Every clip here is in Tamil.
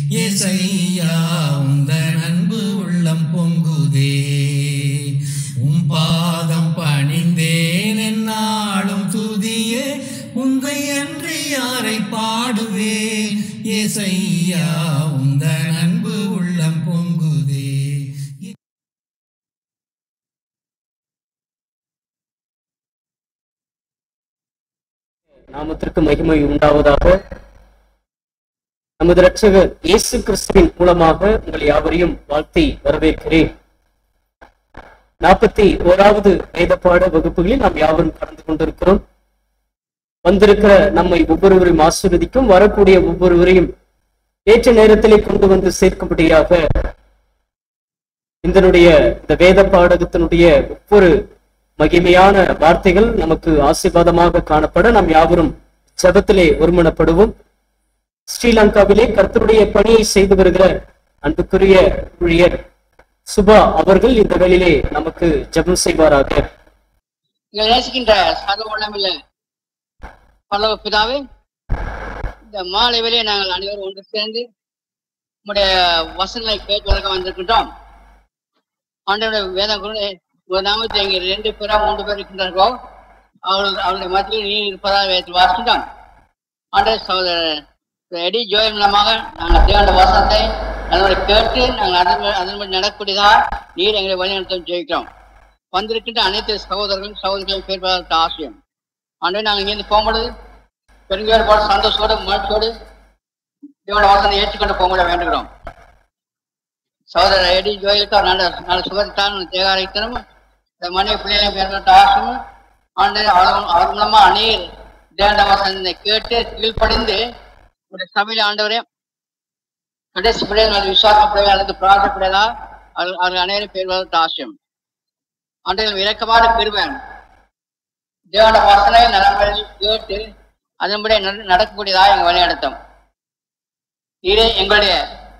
ஏசையா உந்தன் அன்பு உள்ளம் பொங்குதே உம் பாதம் பணிந்தேன் என்னாலும் துதியே உந்தை அன்றி யாரை பாடுவே ஏசையா உந்தன் அன்பு உள்ளம் பொங்குதே நாமத்திற்கு மகிமை உண்டாவதாக நமது இரட்சகர் இயேசு கிறிஸ்துவின் மூலமாக உங்கள் யாவரையும் வாழ்த்தி வரவேற்கிறேன் நாற்பத்தி ஓராவது வேதப்பாட வகுப்புகளில் நாம் யாவரும் கலந்து கொண்டிருக்கிறோம் வந்திருக்கிற நம்மை ஒவ்வொருவரையும் ஆசீர்வதிக்கும் வரக்கூடிய ஒவ்வொருவரையும் ஏற்ற நேரத்திலே கொண்டு வந்து சேர்க்கும்படியாக இதனுடைய இந்த வேத பாடகத்தினுடைய ஒவ்வொரு மகிமையான வார்த்தைகள் நமக்கு ஆசீர்வாதமாக காணப்பட நாம் யாவரும் ஜெபத்திலே ஒருமனப்படுவோம் ஸ்ரீலங்காவிலே கர்த்தருடைய பணியை செய்து வருகிற அன்புக்குரிய ஊழியர் சுபா அவர்கள் இந்த வேளையிலே நமக்கு ஜெபம் செய்வாராக எங்களை நேசிக்கின்ற சர்வ வல்லமில்ல பல்லவ பிதாவே இந்த மாலை வேளையை நாங்கள் அனைவரும் ஒன்று சேர்ந்து உங்களுடைய வசனங்களை கேட்பதற்காக வந்திருக்கின்றோம் ஆண்டவருடைய வேத குரு ஒரு நாமத்தை இங்கே ரெண்டு பேரா மூன்று பேர் இருக்கின்றார்களோ அவர்கள் அவருடைய மத்தியில் நீ இருப்பதாக வேதத்தில் வாசிக்கின்றோம் ஆண்டவர் சகோதரர் எடி ஜோயல் மூலமாக நாங்கள் தேவண்ட வசனத்தை அதனுடைய கேட்டு நாங்கள் அதன் அதன்படி நடக்கக்கூடியதாக நீர் எங்களை வழிநடத்தம் ஜெயிக்கிறோம் வந்திருக்கின்ற அனைத்து சகோதரர்களும் சகோதரிகளையும் பேர்பதற்கு ஆசையம் ஆண்டு நாங்கள் இங்கிருந்து போகும்பொழுது பெருங்கையோடு போல சந்தோஷத்தோடு மகிழ்ச்சியோடு தேவன வாசனை ஏற்றுக்கொண்டு போகும்போது வேண்டுகிறோம் சகோதரர் எடி ஜோயிலுக்கு அவர் நல்ல நல்ல சுகத்தான் தேகாரித்தனும் இந்த மனைவி பிள்ளைகளையும் பேர்பதற்கு ஆசையும் ஆண்டு அவர் அவர் மூலமா அநேர் தேவண்ட வாசனை கேட்டு கீழ்ப்படிந்து ஒரு சபையில ஆண்டவரே கடைசி பிள்ளைகள் அல்லது விசுவாசப்படவே அல்லது பிரார்த்தப்படையதா அவர்கள் அவர்கள் அனைவரும் பேர்வதற்கு ஆசையம் ஆண்டுகள் இறக்கமான பெறுவேன் தேவன வசனை நலன்களில் கேட்டு அதன்படி நட- நடக்கக்கூடியதாக எங்கள் வழிநடத்தும் இது எங்களுடைய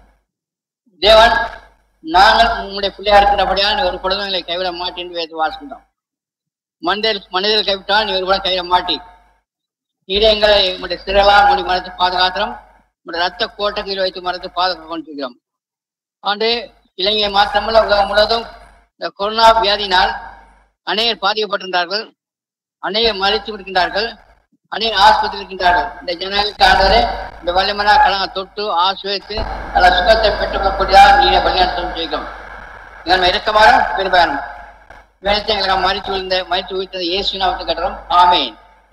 தேவன் நாங்கள் உங்களுடைய பிள்ளையா இருக்கிறபடியா நீ ஒரு பொழுதும் எங்களை கைவிட மாட்டேன் வைத்து வாசிக்கின்றோம் மனிதர் மனிதர்கள் கைவிட்டால் நீ ஒரு கூட கைவிட மாட்டி நீரே எங்களை உங்களுடைய சிறலா மூடி மரத்தை பாதுகாக்கிறோம் உங்களுடைய ரத்த கோட்டை கீழ் வைத்து மரத்தை பாதுகாக்க கொண்டிருக்கிறோம் ஆண்டு இலங்கை மாத்திரமல்ல உலகம் முழுவதும் இந்த கொரோனா வியாதியினால் அநேகர் பாதிக்கப்பட்டிருந்தார்கள் அநேகர் மறித்து விடுகின்றார்கள் அநேகர் ஆஸ்பத்திரி இருக்கின்றார்கள் இந்த ஜனங்களுக்கு ஆண்டவரே இந்த வல்லமனா கலங்க தொட்டு ஆசிர்வதித்து நல்ல சுகத்தை பெற்றுக்கக்கூடியதாக நீரை வழிநடத்தம் செய்கிறோம் நீங்கள் இறக்கமான பெருமையானம் வேலத்தை எங்களுக்கு மறித்து விழுந்த மறித்து விழுந்த இயேசு நாமத்தை கட்டுறோம் ஆமேன்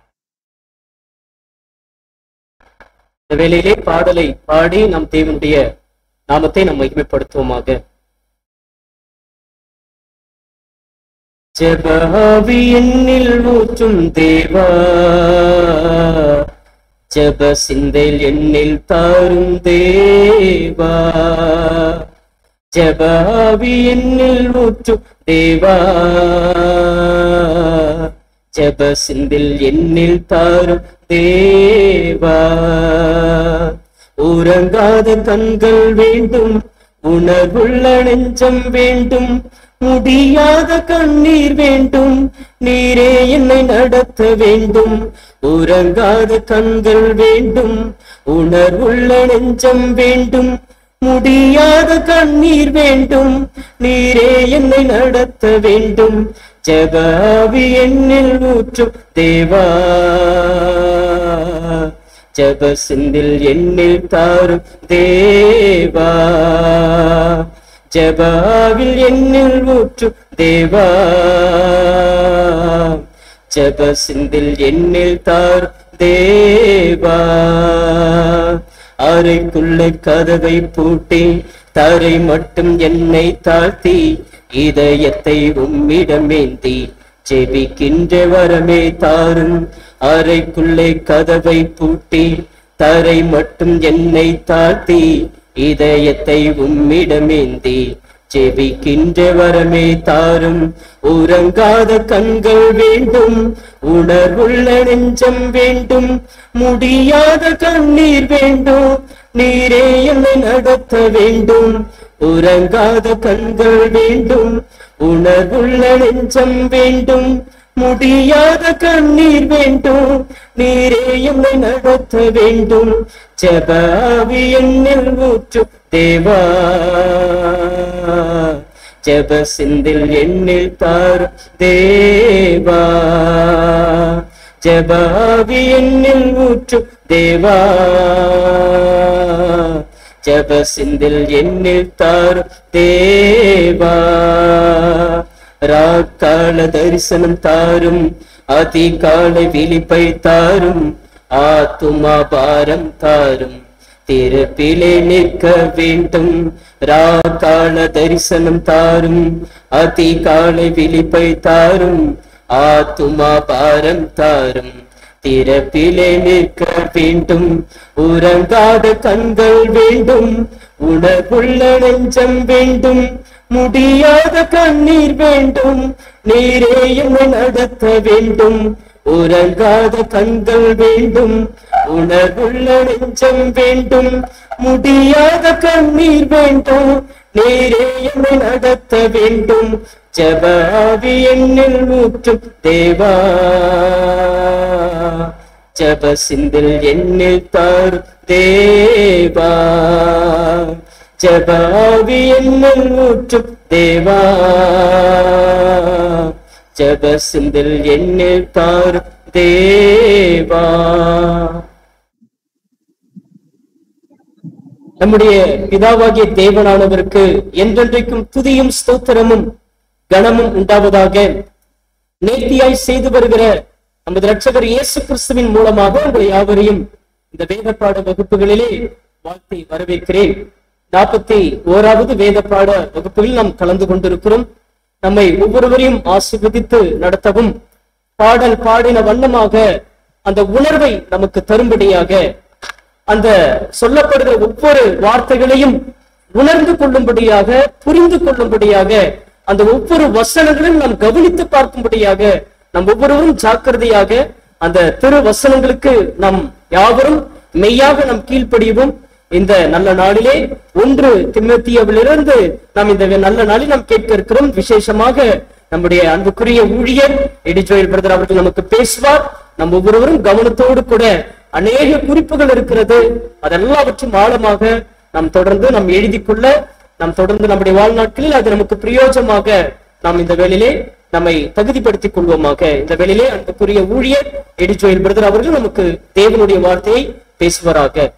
இந்த வேளையிலே பாடலை பாடி நம் தேவனுடைய நாமத்தை நாம் மகிமைப்படுத்துவோமாக ஜெபஹாவி என்னில் ஊற்றும் தேவா ஜெப சிந்தையில் என்னில் தாரும் தேவா ஜெபஹாவி என்னில் ஊற்றும் தேவா ஜெப சிந்தில் என்னில் தாரும் தேவா உறங்காத கண்கள் வேண்டும் உணர்வுள்ள நெஞ்சம் வேண்டும் முடியாத கண்ணீர் வேண்டும் நீரே என்னை நடத்த வேண்டும் உறங்காத கண்கள் வேண்டும் உணர்வுள்ள நெஞ்சம் வேண்டும் முடியாத கண்ணீர் வேண்டும் நீரே என்னை நடத்த வேண்டும் ஜெபாவி என்னில் ஊற்றும் தேவா ஜப சிந்தில் என்னில் தாரும் தேவா ஜபாவில் என்னில் ஊற்றும் தேவா ஜப சிந்தில் என்னில் தார் தேவா அறைக்குள்ள கதவை பூட்டி தரை மட்டும் என்னை தாழ்த்தி இதயத்தை உம்மிடமேந்தி ஜெபிக்கின்ற வரமே தாரும் அறைக்குள்ளே கதவை பூட்டி தரை மட்டும் என்னை தாழ்த்தி இதயத்தை உம்மிடமேந்தி ஜெபிக்கின்ற வரமே தாரும் உறங்காத கண்கள் வேண்டும் உணர்வுள்ள நெஞ்சம் வேண்டும் முடியாத கண்ணீர் வேண்டும் நீரே என்னை நடத்த வேண்டும் உறங்காத கண்கள் வேண்டும் உணர்வுள்ள நெஞ்சம் வேண்டும் முடியாத கண்ணீர் வேண்டும் நீரே என்னை நடத்த வேண்டும் ஜபாவி என்னில் ஊற்று தேவா ஜப சிந்தில் எண்ணில் தார் தேவா ஜபாவி என்னில் ஊற்று தேவா ஜப சிந்தில் எண்ணில் தார் தேவா ராக்கால தரிசனம் தாரும் அதிகாலை விழிப்பை தாரும் ஆத்துமா பாரம் தாரும் திருப்பிலே நிற்க வேண்டும் ராக்கால தரிசனம் தாரும் அதிகாலை விழிப்பை தாரும் ஆத்துமா பாரம் தாரும் திறப்பிலே நிற்க வேண்டும் உறங்காத கண்கள் வேண்டும் உணர்வுள்ள நெஞ்சம் வேண்டும் முடியாத கண்ணீர் வேண்டும் நீரே என்னை நடத்த வேண்டும் உறங்காத கண்கள் வேண்டும் உணர்வுள்ள நெஞ்சம் வேண்டும் முடியாத கண்ணீர் வேண்டும் நீரே என்னை நடத்த வேண்டும் ஜபாவி என்னில் ஊற்றும் தேவா ஜப சிந்தில் என்னில் தார் தேவா ஜபாவி என்னில் ஊற்றும் தேவா ஜப சிந்தில் என்னில் தார் தேவா நம்முடைய பிதாவாகிய தேவனானவருக்கு என்றென்றைக்கும் துதியும் ஸ்தோத்திரமும் கனமும் உண்டாவதாக நேர்த்தியாய் செய்து வருகிற நமது ரட்சகர் இயேசு கிறிஸ்துவின் மூலமாக உங்களை யாவரையும் இந்த வேதப்பாட வகுப்புகளிலே வாழ்த்தி வரவேற்கிறேன் நாற்பத்தி ஓராவது வேதப்பாட வகுப்புகளில் நாம் கலந்து கொண்டிருக்கிறோம் நம்மை ஒவ்வொருவரையும் ஆசிர்வதித்து நடத்தவும் பாடல் பாடின வண்ணமாக அந்த உணர்வை நமக்கு தரும்படியாக அந்த சொல்லப்படுகிற ஒவ்வொரு வார்த்தைகளையும் உணர்ந்து கொள்ளும்படியாக புரிந்து கொள்ளும்படியாக அந்த ஒவ்வொரு வசனங்களும் நாம் கவனித்து பார்க்கும்படியாக நம் ஒவ்வொருவரும் ஜாக்கிரதையாக அந்த திரு வசனங்களுக்கு நம் யாவரும் மெய்யாக நம் கீழ்ப்படியவும் இந்த நல்ல நாளிலே ஒன்று திமுத்தியவிலிருந்து நாம் இந்த நல்ல நாளில் நாம் கேட்க இருக்கிறோம் விசேஷமாக நம்முடைய அன்புக்குரிய ஊழியர் எடிஜோயல் பிரதர் அவர்கள் நமக்கு பேசுவார் நம் ஒவ்வொருவரும் கவனத்தோடு கூட அநேக குறிப்புகள் இருக்கிறது அதெல்லாவற்றும் ஆழமாக நாம் தொடர்ந்து நாம் எழுதி கொள்ள நாம் தொடர்ந்து நம்முடைய வாழ்நாட்களில் அது நமக்கு பிரயோஜனமாக நாம் இந்த வேளையிலே நம்மை தகுதிப்படுத்திக் கொள்வோமாக இந்த வேளையிலே அன்புக்குரிய ஊழியர் எடிஜோயல் பிரதர் அவர்கள் நமக்கு தேவனுடைய வார்த்தையை பேசுவாராக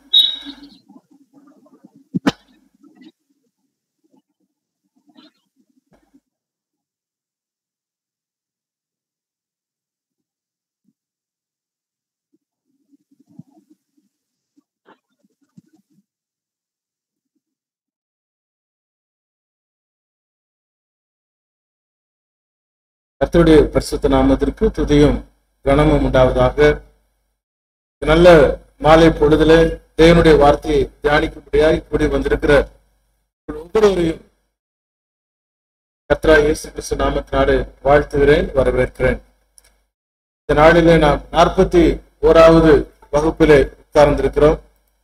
கர்த்தருடைய பரிசுத்த நாமத்திற்கு துதியும் கனமும் உண்டாவதாக இந்த நல்ல மாலை பொழுதுல தேவனுடைய வார்த்தையை தியானிக்கும்படியாய் கூடி வந்திருக்கிற உங்கள் ஒவ்வொருவரையும் கத்ரா இயேசு கிறிஸ்து நாமத்தினாலே வாழ்த்துகிறேன் வரவேற்கிறேன் இந்த நாளிலே நாம் நாற்பத்தி ஓராவது வகுப்பிலே உட்கார்ந்திருக்கிறோம்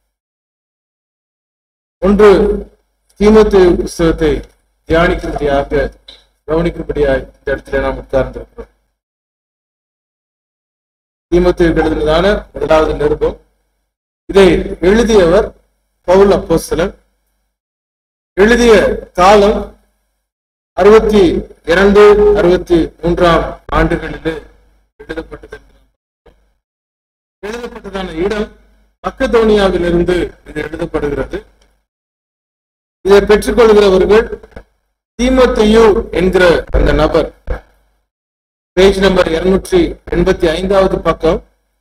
ஒன்று தீமத்து புஸ்தகத்தை தியானிக்கும்படியாக கவனிக்கும்படியாய் இந்த இடத்துல நாம் உட்கார்ந்திருக்கிறோம் தீமத்து எழுதினதான முதலாவது நிருபம் இதை எழுதியவர் பவுல் அப்போஸ்தலன் எழுதிய காலம் அறுபத்தி இரண்டு அறுபத்தி மூன்றாம் ஆண்டுகளிலே எழுதப்பட்டது எழுதப்பட்டதான இடம் மக்கதோனியாவிலிருந்து இது எழுதப்படுகிறது இதை பெற்றுக்கொள்கிறவர்கள் தீமத்தையு என்கிற அந்த நபர் பேஜ் நம்பர் இருநூற்றி எண்பத்தி ஐந்தாவது பக்கம்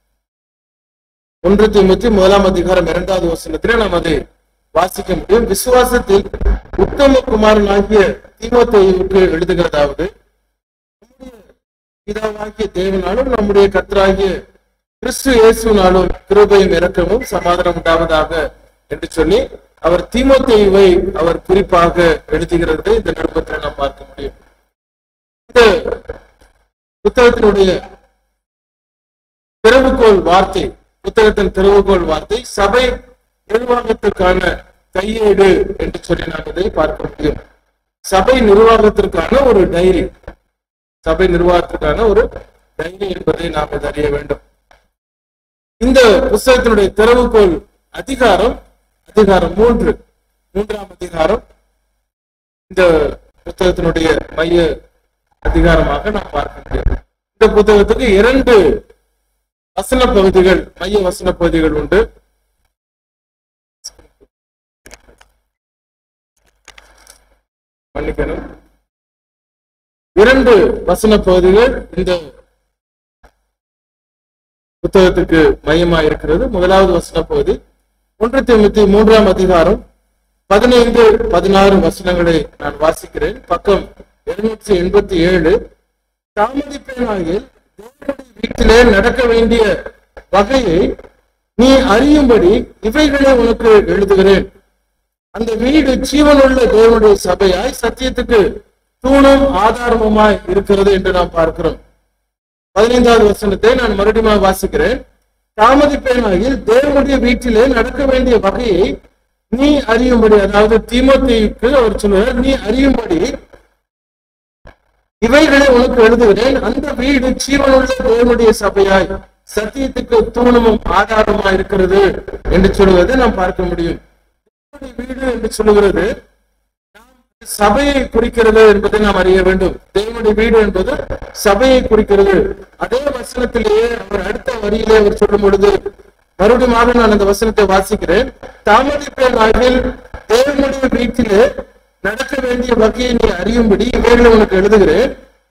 ஒன்று தீமத்தி முதலாம் அதிகாரம் இரண்டாவது வசனத்திலே நாம் அதை வாசிக்க முடியும் விசுவாசத்தில் உத்தம குமாரன் ஆகிய தீமத்தையுக்கு எழுதுகிறதாவது நம்முடைய பிதாவாகிய தேவனாலும் நம்முடைய கத்தராகிய கிறிஸ்து இயேசுனாலும் கிருபையும் இரக்கமும் சமாதானம் உண்டாவதாக என்று சொல்லி அவர் தீமோத்தேயுவை அவர் குறிப்பாக எழுதுகிறது இந்த நிருபத்தில் நாம் பார்க்க முடியும் இந்த புத்தகத்தினுடைய திறவுகோல் வார்த்தை புத்தகத்தின் திறவுகோல் வார்த்தை சபை நிர்வாகத்திற்கான கையேடு என்று சொல்லி நாம் இதை பார்க்க முடியும் சபை நிர்வாகத்திற்கான ஒரு டைரி சபை நிர்வாகத்துக்கான ஒரு தைரியம் என்பதை நாம் இதை அறிய வேண்டும் இந்த புஸ்தகத்தினுடைய திறவுகோல் அதிகாரம் அதிகாரம் மூன்று மூன்றாம் அதிகாரம் இந்த புத்தகத்தினுடைய மைய அதிகாரமாக நாம் பார்க்க முடியும் இந்த புத்தகத்துக்கு இரண்டு வசன பகுதிகள் மைய வசன பகுதிகள் உண்டு மன்னிக்கணும் இரண்டு வசன பகுதிகள் இந்த புத்தகத்துக்கு மையமா இருக்கிறது முதலாவது வசன பகுதி ஒன்று தொண்ணூத்தி மூன்றாம் அதிகாரம் பதினைந்து பதினாறு வசனங்களை நான் வாசிக்கிறேன் பக்கம் இருநூற்றி எண்பத்தி ஏழு தாமதிப்பேனாகில் தேவனுடைய வீட்டிலே நடக்க வேண்டிய வகையை நீ அறியும்படி இவைகளை உனக்கு எழுதுகிறேன் அந்த வீடு ஜீவனுள்ள தேவனுடைய சபையாய் சத்தியத்துக்கு தூணும் ஆதாரமுமாய் இருக்கிறது என்று நாம் பார்க்கிறோம் பதினைந்தாவது வசனத்தை நான் மறுபடியும் வாசிக்கிறேன் தாமதிப்பேனாகில் தேவனுடைய வீட்டிலே நடக்க வேண்டிய வகையை நீ அறியும்படி அதாவது தீமோத்தேயுக்கு அவர் சொல்லுவார் நீ அறியும்படி இவைகளை உனக்கு எழுதுகிறேன் அந்த வீடு ஜீவனுள்ள தேவனுடைய சபையாய் சத்தியத்துக்கு தூணமும் ஆதாரமா இருக்கிறது என்று சொல்லுவதை நாம் பார்க்க முடியும் தேவனுடைய வீடு என்று சொல்லுகிறது நாம் சபையை குறிக்கிறது என்பதை நாம் அறிய வேண்டும் தேவனுடைய வீடு என்பது சபையை குறிக்கிறது அதே வசனத்திலேயே அவர் அடுத்த வரியிலே அவர் சொல்லும் பொழுது மறுபடியும் நான் அந்த வசனத்தை வாசிக்கிறேன் தாமதிப்பேன் ஆகில் தேவனுடைய வீட்டிலே நடக்க வேண்டிய வகையை நீ அறியும்படி இவைகளை உனக்கு எழுதுகிறேன்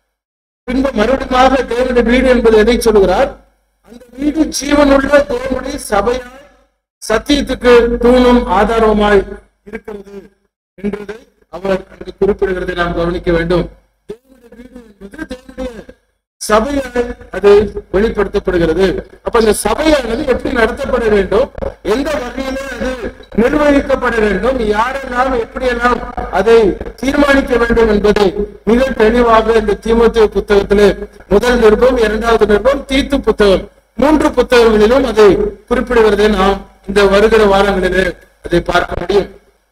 பின்பு மறுபடியும் தேவனுடைய வீடு என்பது எதை சொல்லுகிறார் அந்த வீடு ஜீவனுள்ள தேவனுடைய சபையாய் சத்தியத்துக்கு தூணும் ஆதாரமாய் இருக்கிறது என்றதை அவர் அங்கு குறிப்பிடுகிறதை நாம் கவனிக்க வேண்டும் தேவனுடைய வீடு என்பது தேவனுடைய சபையால் அது வெளிப்படுத்தப்படுகிறது அப்ப இந்த சபையானது எப்படி நடத்தப்பட வேண்டும் எந்த வகையில அது நிர்வகிக்கப்பட வேண்டும் யாரெல்லாம் எப்படியெல்லாம் அதை தீர்மானிக்க வேண்டும் என்பதை மிக தெளிவாக இந்த தீமோத்தேயு புத்தகத்திலே முதல் நிருபம் இரண்டாவது நிருபம் தீத்து புத்தகம் மூன்று புத்தகங்களிலும் அதை குறிப்பிடுகிறதை நாம் இந்த வருகிற வாரங்களிலே அதை பார்க்க முடியும்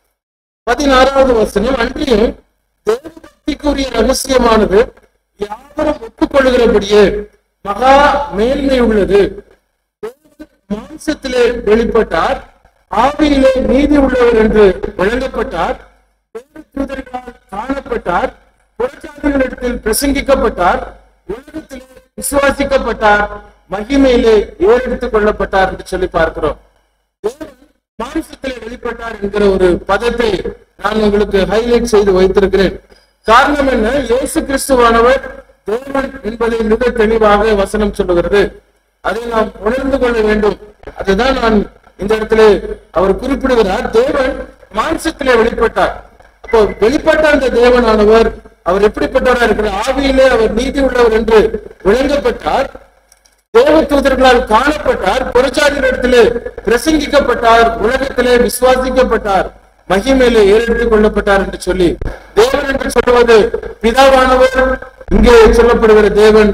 பதினாறாவது வசனம் அன்றியும் தேவபக்திக்குரிய ரகசியமானது யாவரும் ஒப்புக்கொள்கிறபடியே மகா மேன்மை உள்ளது தேவன் மாம்சத்திலே வெளிப்பட்டார் ஆவியிலே நீதி உள்ளவர் என்று விளங்கப்பட்டார் தேவதூதர்களால் காணப்பட்டார் புறச்சாதிகளிடத்தில் பிரசங்கிக்கப்பட்டார் உலகத்திலே விசுவாசிக்கப்பட்டார் மகிமையிலே ஏறெடுத்துக் கொள்ளப்பட்டார் என்று சொல்லி பார்க்கிறோம் தேவன் மாம்சத்திலே வெளிப்பட்டார் என்கிற ஒரு பதத்தை நான் உங்களுக்கு ஹைலைட் செய்து வைத்திருக்கிறேன் காரணம் என்ன இயேசு கிறிஸ்துவானவர் தேவன் என்பதை மிக தெளிவாக வசனம் சொல்லுகிறது அதை நாம் உணர்ந்து கொள்ள வேண்டும் அதுதான் நான் இந்த இடத்துல அவர் குறிப்பிடுகிறார் தேவன் மாம்சத்திலே வெளிப்பட்டார் அப்போ வெளிப்பட்ட அந்த தேவனானவர் அவர் எப்படிப்பட்டவராக இருக்கிறார் ஆவியிலே அவர் நீதி உள்ளவர் என்று விளங்கப்பட்டார் தேவ தூதர்களால் காணப்பட்டார் புறச்சாதியிடத்திலே பிரசங்கிக்கப்பட்டார் உலகத்திலே விசுவாசிக்கப்பட்டார் மகிமையிலே ஏறெடுத்துக் கொள்ளப்பட்டார் என்று சொல்லி தேவன் என்று சொல்லுவது பிதாவானவர் இங்கே சொல்லப்படுகிற தேவன்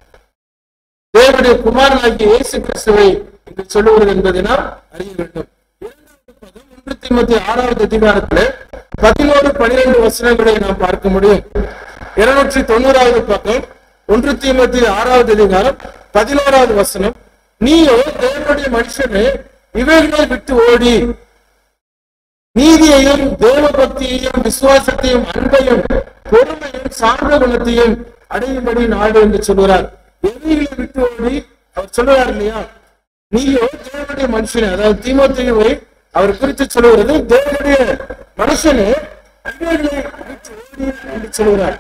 தேவனுடைய குமாரனாகிய இயேசு கிறிஸ்துவை இங்கு சொல்லுகிறது என்பதை நாம் அறிய வேண்டும் இரண்டாவது பதம் ஒன்று தீமத்தி ஆறாவது அதிகாரத்திலே பதினோரு பனிரெண்டு வசனங்களை நாம் பார்க்க முடியும் இருநூற்றி தொண்ணூறாவது பக்கம் ஒன்று தீமத்தி ஆறாவது அதிகாரம் பதினோராவது வசனம் நீயோ தேவனுடைய மனுஷனே இவைகளை விட்டு ஓடி நீதியையும் தேவ பக்தியையும் விசுவாசத்தையும் அன்பையும் பொறுமையும் சார்ந்த குணத்தையும் அடையும்படி நாடு என்று சொல்கிறார் எவைகளை விட்டு ஓடி அவர் சொல்லுவார் இல்லையா நீயோ தேவனுடைய மனுஷனே அதாவது தீமோத்தேயுவை அவர் குறித்து சொல்லுகிறது தேவனுடைய மனுஷனே இவைகளை விட்டு ஓடி என்று சொல்கிறார்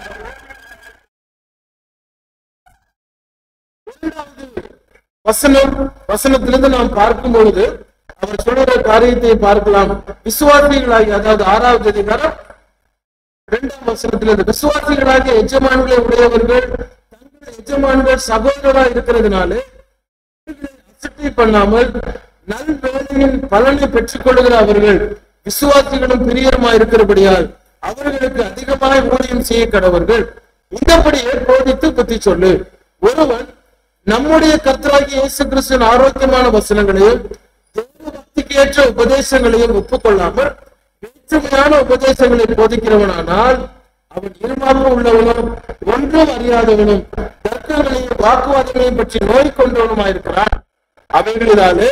இரண்டாவது வசனம் வசனத்திலிருந்து நாம் பார்க்கும் பொழுது அவர் சொல்லுற காரியத்தை பார்க்கலாம் விசுவாசிகளாகி அதாவது ஆறாவது அதிகாரம் இரண்டாம் வசனத்திலிருந்து விசுவாசிகளாகிய எஜமான்களை உடையவர்கள் தங்கள் எஜமான்கள் சகோதரரா இருக்கிறதுனால அசட்டை பண்ணாமல் நல்வேலையின் பலனை பெற்றுக் கொள்கிற அவர்கள் விசுவாசிகளும் பிரியருமா இருக்கிறபடியால் அவர்களுக்கு அதிகமாய் ஊழியம் செய்ய கடவர்கள் இந்தபடியே போதித்து புத்தி சொல்லு ஒருவன் நம்முடைய கர்த்தராகிய இயேசு கிறிஸ்துவின் ஆரோக்கியமான வசனங்களையும் தேவ பக்திக்கு ஏற்ற உபதேசங்களையும் ஒப்புக்கொள்ளாமல் வேற்றுமையான உபதேசங்களை போதிக்கிறவனானால் அவன் இருமாப்பு உள்ளவனும் ஒன்றும் அறியாதவனும் தர்க்கங்களையும் வாக்குவாதங்களையும் பற்றி நோய் கொண்டவனுமாயிருக்கிறான் அவைகளினாலே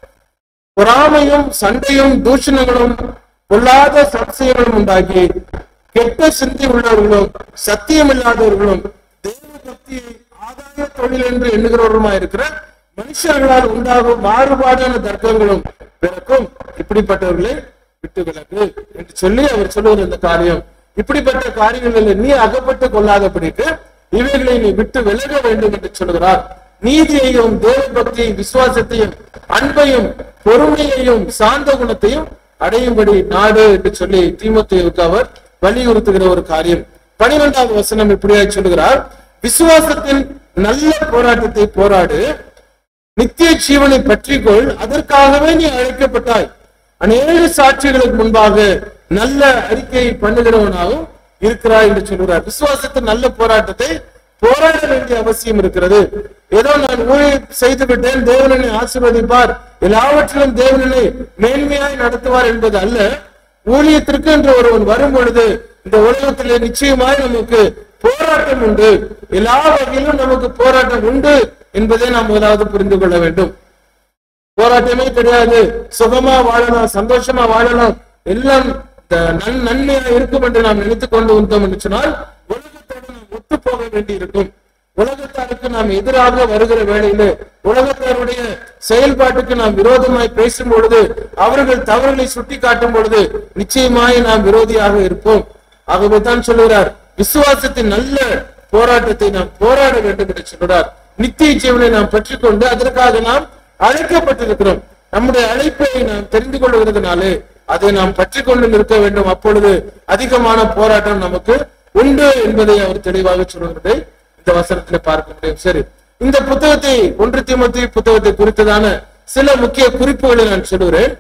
பொறாமையும் சண்டையும் தூஷணங்களும் பொல்லாத சம்சயங்களும் உண்டாகி கெட்ட சிந்தை உள்ளவர்களும் சத்தியமில்லாதவர்களும் தெய்வ பக்தியை ஆதாய தொழில் என்று எண்ணுகிறவருமா இருக்கிற மனுஷர்களால் உண்டாகும் மாறுபாடான தர்க்கங்களும் பிறக்கும் இப்படிப்பட்டவர்களை விட்டு விலகு என்று சொல்லி அவர் சொல்லுகிற இந்த காரியம் இப்படிப்பட்ட காரியங்களில் நீ அகப்பட்டு கொள்ளாதபடிக்கு இவைகளை நீ விட்டு விலக வேண்டும் என்று சொல்கிறார் நீதியையும் தேவ பக்தியையும் விசுவாசத்தையும் அன்பையும் பொறுமையையும் சாந்த குணத்தையும் அடையும்படி நாடு என்று சொல்லி தீமோத்தேயுவுக்கு அவர் வலியுறுத்துகிற ஒரு காரியம் பனிரெண்டாவது வசனம் இப்படியாய் சொல்லுகிறார் விசுவாசத்தின் நல்ல போராட்டத்தை போராடு நித்திய ஜீவனை பற்றிக்கொள் அதற்காகவே நீ அழைக்கப்பட்டாய் அநேக சாட்சிகளுக்கு முன்பாக நல்ல அறிக்கையை பண்ணுகிறவனாகவும் இருக்கிறாய் என்று சொல்கிறார் விசுவாசத்தின் நல்ல போராட்டத்தை போராட வேண்டிய அவசியம் இருக்கிறது ஏதோ நான் ஊழியம் செய்து விட்டேன் தேவனனை ஆசீர்வதிப்பார் எல்லாவற்றிலும் தேவனனை மேன்மையாய் நடத்துவார் என்பது அல்ல ஊழியத்திற்கு என்று ஒருவன் வரும் பொழுது இந்த உலகத்திலே நிச்சயமாய் நமக்கு போராட்டம் உண்டு எல்லா வகையிலும் நமக்கு போராட்டம் உண்டு என்பதை நாம் முதலாவது புரிந்து கொள்ள வேண்டும் போராட்டமே கிடையாது சுகமா வாழலாம் சந்தோஷமா வாழலாம் எல்லாம் த- நன்- நன்மையா இருக்கும் என்று நாம் நினைத்துக் கொண்டு வந்தோம் என்று சொன்னால் உலகத்தோடு நாம் ஒத்து போக வேண்டி இருக்கும் உலகத்தாருக்கு நாம் எதிராக வருகிற வேளையிலே உலகத்தாருடைய செயல்பாட்டுக்கு நாம் விரோதமாய் பேசும் பொழுது அவர்கள் தவறுகளை சுட்டி காட்டும் பொழுது நிச்சயமாய் நாம் விரோதியாக இருப்போம் ஆகவே தான் சொல்லுகிறார் விசுவாசத்தின் நல்ல போராட்டத்தை நாம் போராட வேண்டும் என்று சொல்கிறார் நித்திய ஜீவனை நாம் பெற்றுக்கொண்டு அதற்காக நாம் அழைக்கப்பட்டிருக்கிறோம் நம்முடைய அழைப்பை நாம் தெரிந்து கொள்கிறதுனாலே அதை நாம் பற்றி கொண்டு நிற்க வேண்டும் அப்பொழுது அதிகமான போராட்டம் நமக்கு உண்டு என்பதை அவர் தெளிவாக சொல்கிறதை இந்த வசனத்துல பார்க்க முடியும் சரி இந்த புத்தகத்தை ஒன்று தீமத்தி புத்தகத்தை குறித்ததான சில முக்கிய குறிப்புகளை நான் சொல்லுகிறேன்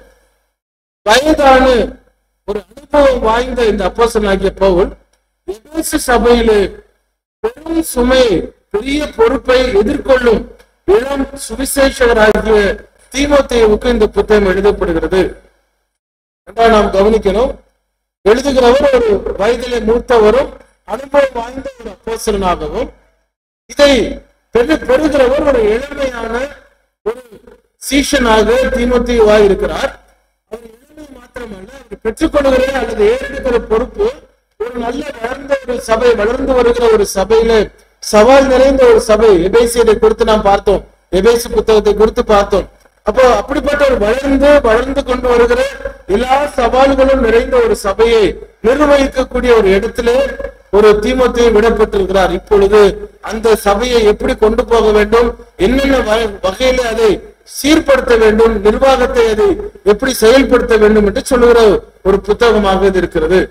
வயதான ஒரு அனுபவம் வாய்ந்த இந்த அப்போஸ்தலனாகிய பவுல் எபேசு சபையிலே பெரும் சுமை பெரிய பொறுப்பை எதிர்கொள்ளும் இளம் சுவிசேஷகராகிய தீமோத்தேயுவுக்கு இந்த புத்தகம் எழுதப்படுகிறது என்றால் நாம் கவனிக்கணும் எழுதுகிறவர் ஒரு வயதிலே மூத்தவரும் அனுபவம் வாய்ந்த ஒரு அப்போஸ்தலனாகவும் இதை பெரு பெறுகிறவர் ஒரு எளிமையான ஒரு சீஷனாக தீமோத்தேயுவாய் இருக்கிறார் அவர் எளிமை மாத்திரமல்ல அவர் பெற்றுக்கொள்கிற அல்லது ஏறெடுக்கிற பொறுப்பு ஒரு நல்ல வளர்ந்த ஒரு சபை வளர்ந்து வருகிற ஒரு சபையில சவால் நிறைந்த ஒரு சபை எபேசியத்தை குறித்து நாம் பார்த்தோம் எபேசு புத்தகத்தை குறித்து பார்த்தோம் அப்போ அப்படிப்பட்ட ஒரு வளர்ந்து வளர்ந்து கொண்டு வருகிற எல்லா சவால்களும் நிறைந்த ஒரு சபையை நிர்வகிக்கக்கூடிய ஒரு இடத்திலே ஒரு தீமத்தை விடப்பட்டிருக்கிறார் இப்பொழுது அந்த சபையை எப்படி கொண்டு போக வேண்டும் என்னென்ன வ- வகையில அதை சீர்படுத்த வேண்டும் நிர்வாகத்தை அதை எப்படி செயல்படுத்த வேண்டும் என்று சொல்லுகிற ஒரு புத்தகமாக இது இருக்கிறது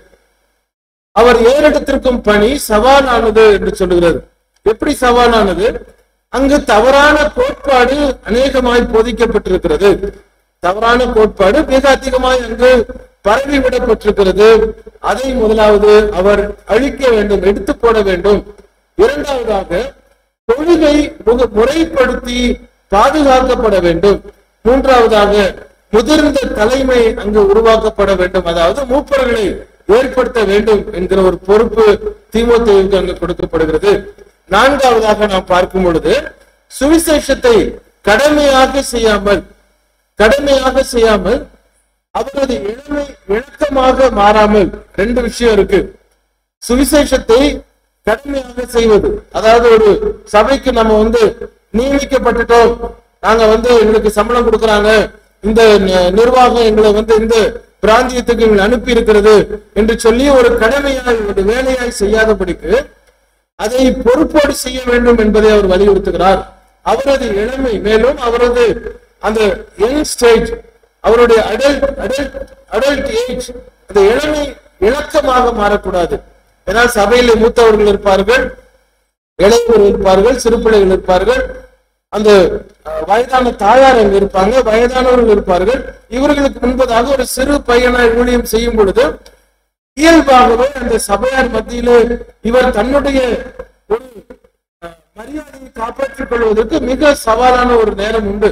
அவர் ஏறெடுத்திருக்கும் பணி சவாலானது என்று சொல்லுகிறது எப்படி சவாலானது அங்கு தவறான கோட்பாடு அநேகமாய் போதிக்கப்பட்டிருக்கிறது தவறான கோட்பாடு மிக அதிகமாய் அங்கு பரவி விடப்பட்டிருக்கிறது அதை முதலாவது அவர் அழிக்க வேண்டும் எடுத்து போட வேண்டும் இரண்டாவதாக கொள்கை முக- முறைப்படுத்தி பாதுகாக்கப்பட வேண்டும் மூன்றாவதாக முதிர்ந்த தலைமை அங்கு உருவாக்கப்பட வேண்டும் அதாவது மூப்பர்களை ஏற்படுத்த வேண்டும் என்கிற ஒரு பொறுப்பு தீமோத்தேயுக்கு அங்கு கொடுக்கப்படுகிறது நான்காவதாக நாம் பார்க்கும் பொழுது சுவிசேஷத்தை கடமையாக செய்யாமல் கடமையாக செய்யாமல் அவரது இளமை இணக்கமாக மாறாமல் ரெண்டு விஷயம் இருக்கு சுவிசேஷத்தை கடமையாக செய்வது அதாவது ஒரு சபைக்கு நம்ம வந்து நியமிக்கப்பட்டுட்டோம் நாங்க வந்து எங்களுக்கு சம்பளம் கொடுக்கறாங்க இந்த ந- நிர்வாகம் எங்களை வந்து இந்த பிராந்தியத்துக்கு எங்களை அனுப்பி இருக்கிறது என்று சொல்லி ஒரு கடமையாய் ஒரு வேலையாய் செய்யாதபடிக்கு அதை பொறுப்போடு செய்ய வேண்டும் என்பதை அவர் வலியுறுத்துகிறார் அவரது இளமை மேலும் அவரது அந்த யங் ஸ்டேஜ் அவருடைய அடல்ட் அடல்ட் அடல்ட் ஏஜ் அந்த இளமை இணக்கமாக மாறக்கூடாது ஏன்னா சபையில மூத்தவர்கள் இருப்பார்கள் இளைஞர்கள் இருப்பார்கள் சிறு பிள்ளைகள் இருப்பார்கள் அந்த அஹ், வயதான தாயார் அங்க இருப்பாங்க வயதானவர்கள் இருப்பார்கள் இவர்களுக்கு முன்பதாக ஒரு சிறு பையனாய் ஊழியம் செய்யும் பொழுது இயல்பாகவே அந்த சபையார் மத்தியிலே இவர் தன்னுடைய ஒரு அஹ், மரியாதையை காப்பாற்றிக் கொள்வதற்கு மிக சவாலான ஒரு நேரம் உண்டு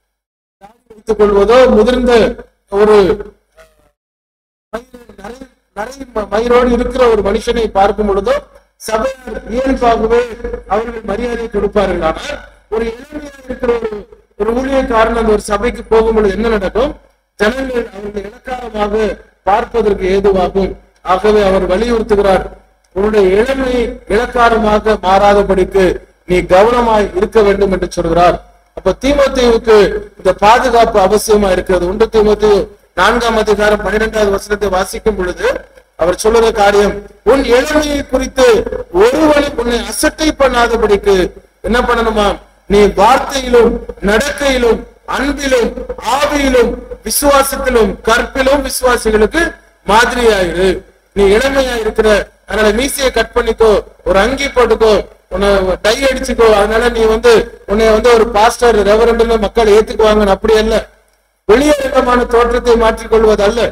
தாடி வைத்துக் கொள்வதோ முதிர்ந்த ஒரு வயது நிறை- நரை ம- மயிரோடு இருக்கிற ஒரு மனுஷனை பார்க்கும் பொழுதோ சபையார் இயல்பாகவே அவர்கள் மரியாதை கொடுப்பார்கள் ஆனால் ஒரு இளமையா இருக்கிற ஒரு ஒரு ஊழியக்காரன் அந்த ஒரு சபைக்கு போகும் பொழுது என்ன நடக்கும் ஜனங்கள் அவர்களை இலக்காரமாக பார்ப்பதற்கு ஏதுவாகும் ஆகவே அவர் வலியுறுத்துகிறார் உன்னுடைய இளமை இலக்காரமாக மாறாதபடிக்கு நீ கவனமாய் இருக்க வேண்டும் என்று சொல்கிறார் அப்ப தீமோத்தேயுவுக்கு இந்த பாதுகாப்பு அவசியமா இருக்கிறது ஒன்று தீமோத்தேயு நான்காம் அதிகாரம் பன்னிரெண்டாவது வசனத்தை வாசிக்கும் பொழுது அவர் சொல்லுற காரியம் உன் இளமையை குறித்து ஒருவனும் உன்னை அசட்டை பண்ணாதபடிக்கு என்ன பண்ணணுமா நீ வார்த்தையிலும் நடக்கையிலும் அன்பிலும் ஆவியிலும் விசுவாசத்திலும் கற்பிலும் விசுவாசிகளுக்கு மாதிரியாயிரு நீ இளமையா இருக்கிற அதனால மீசையை கட் பண்ணிக்கோ ஒரு அங்கி போட்டுக்கோ உன்னை டை அடிச்சுக்கோ அதனால நீ வந்து உன்னை வந்து ஒரு பாஸ்டர் ரெவரண்ட்னு மக்கள் ஏத்துக்குவாங்கன்னு அப்படி அல்ல வெளியரங்கமான தோற்றத்தை மாற்றிக் கொள்வது அல்ல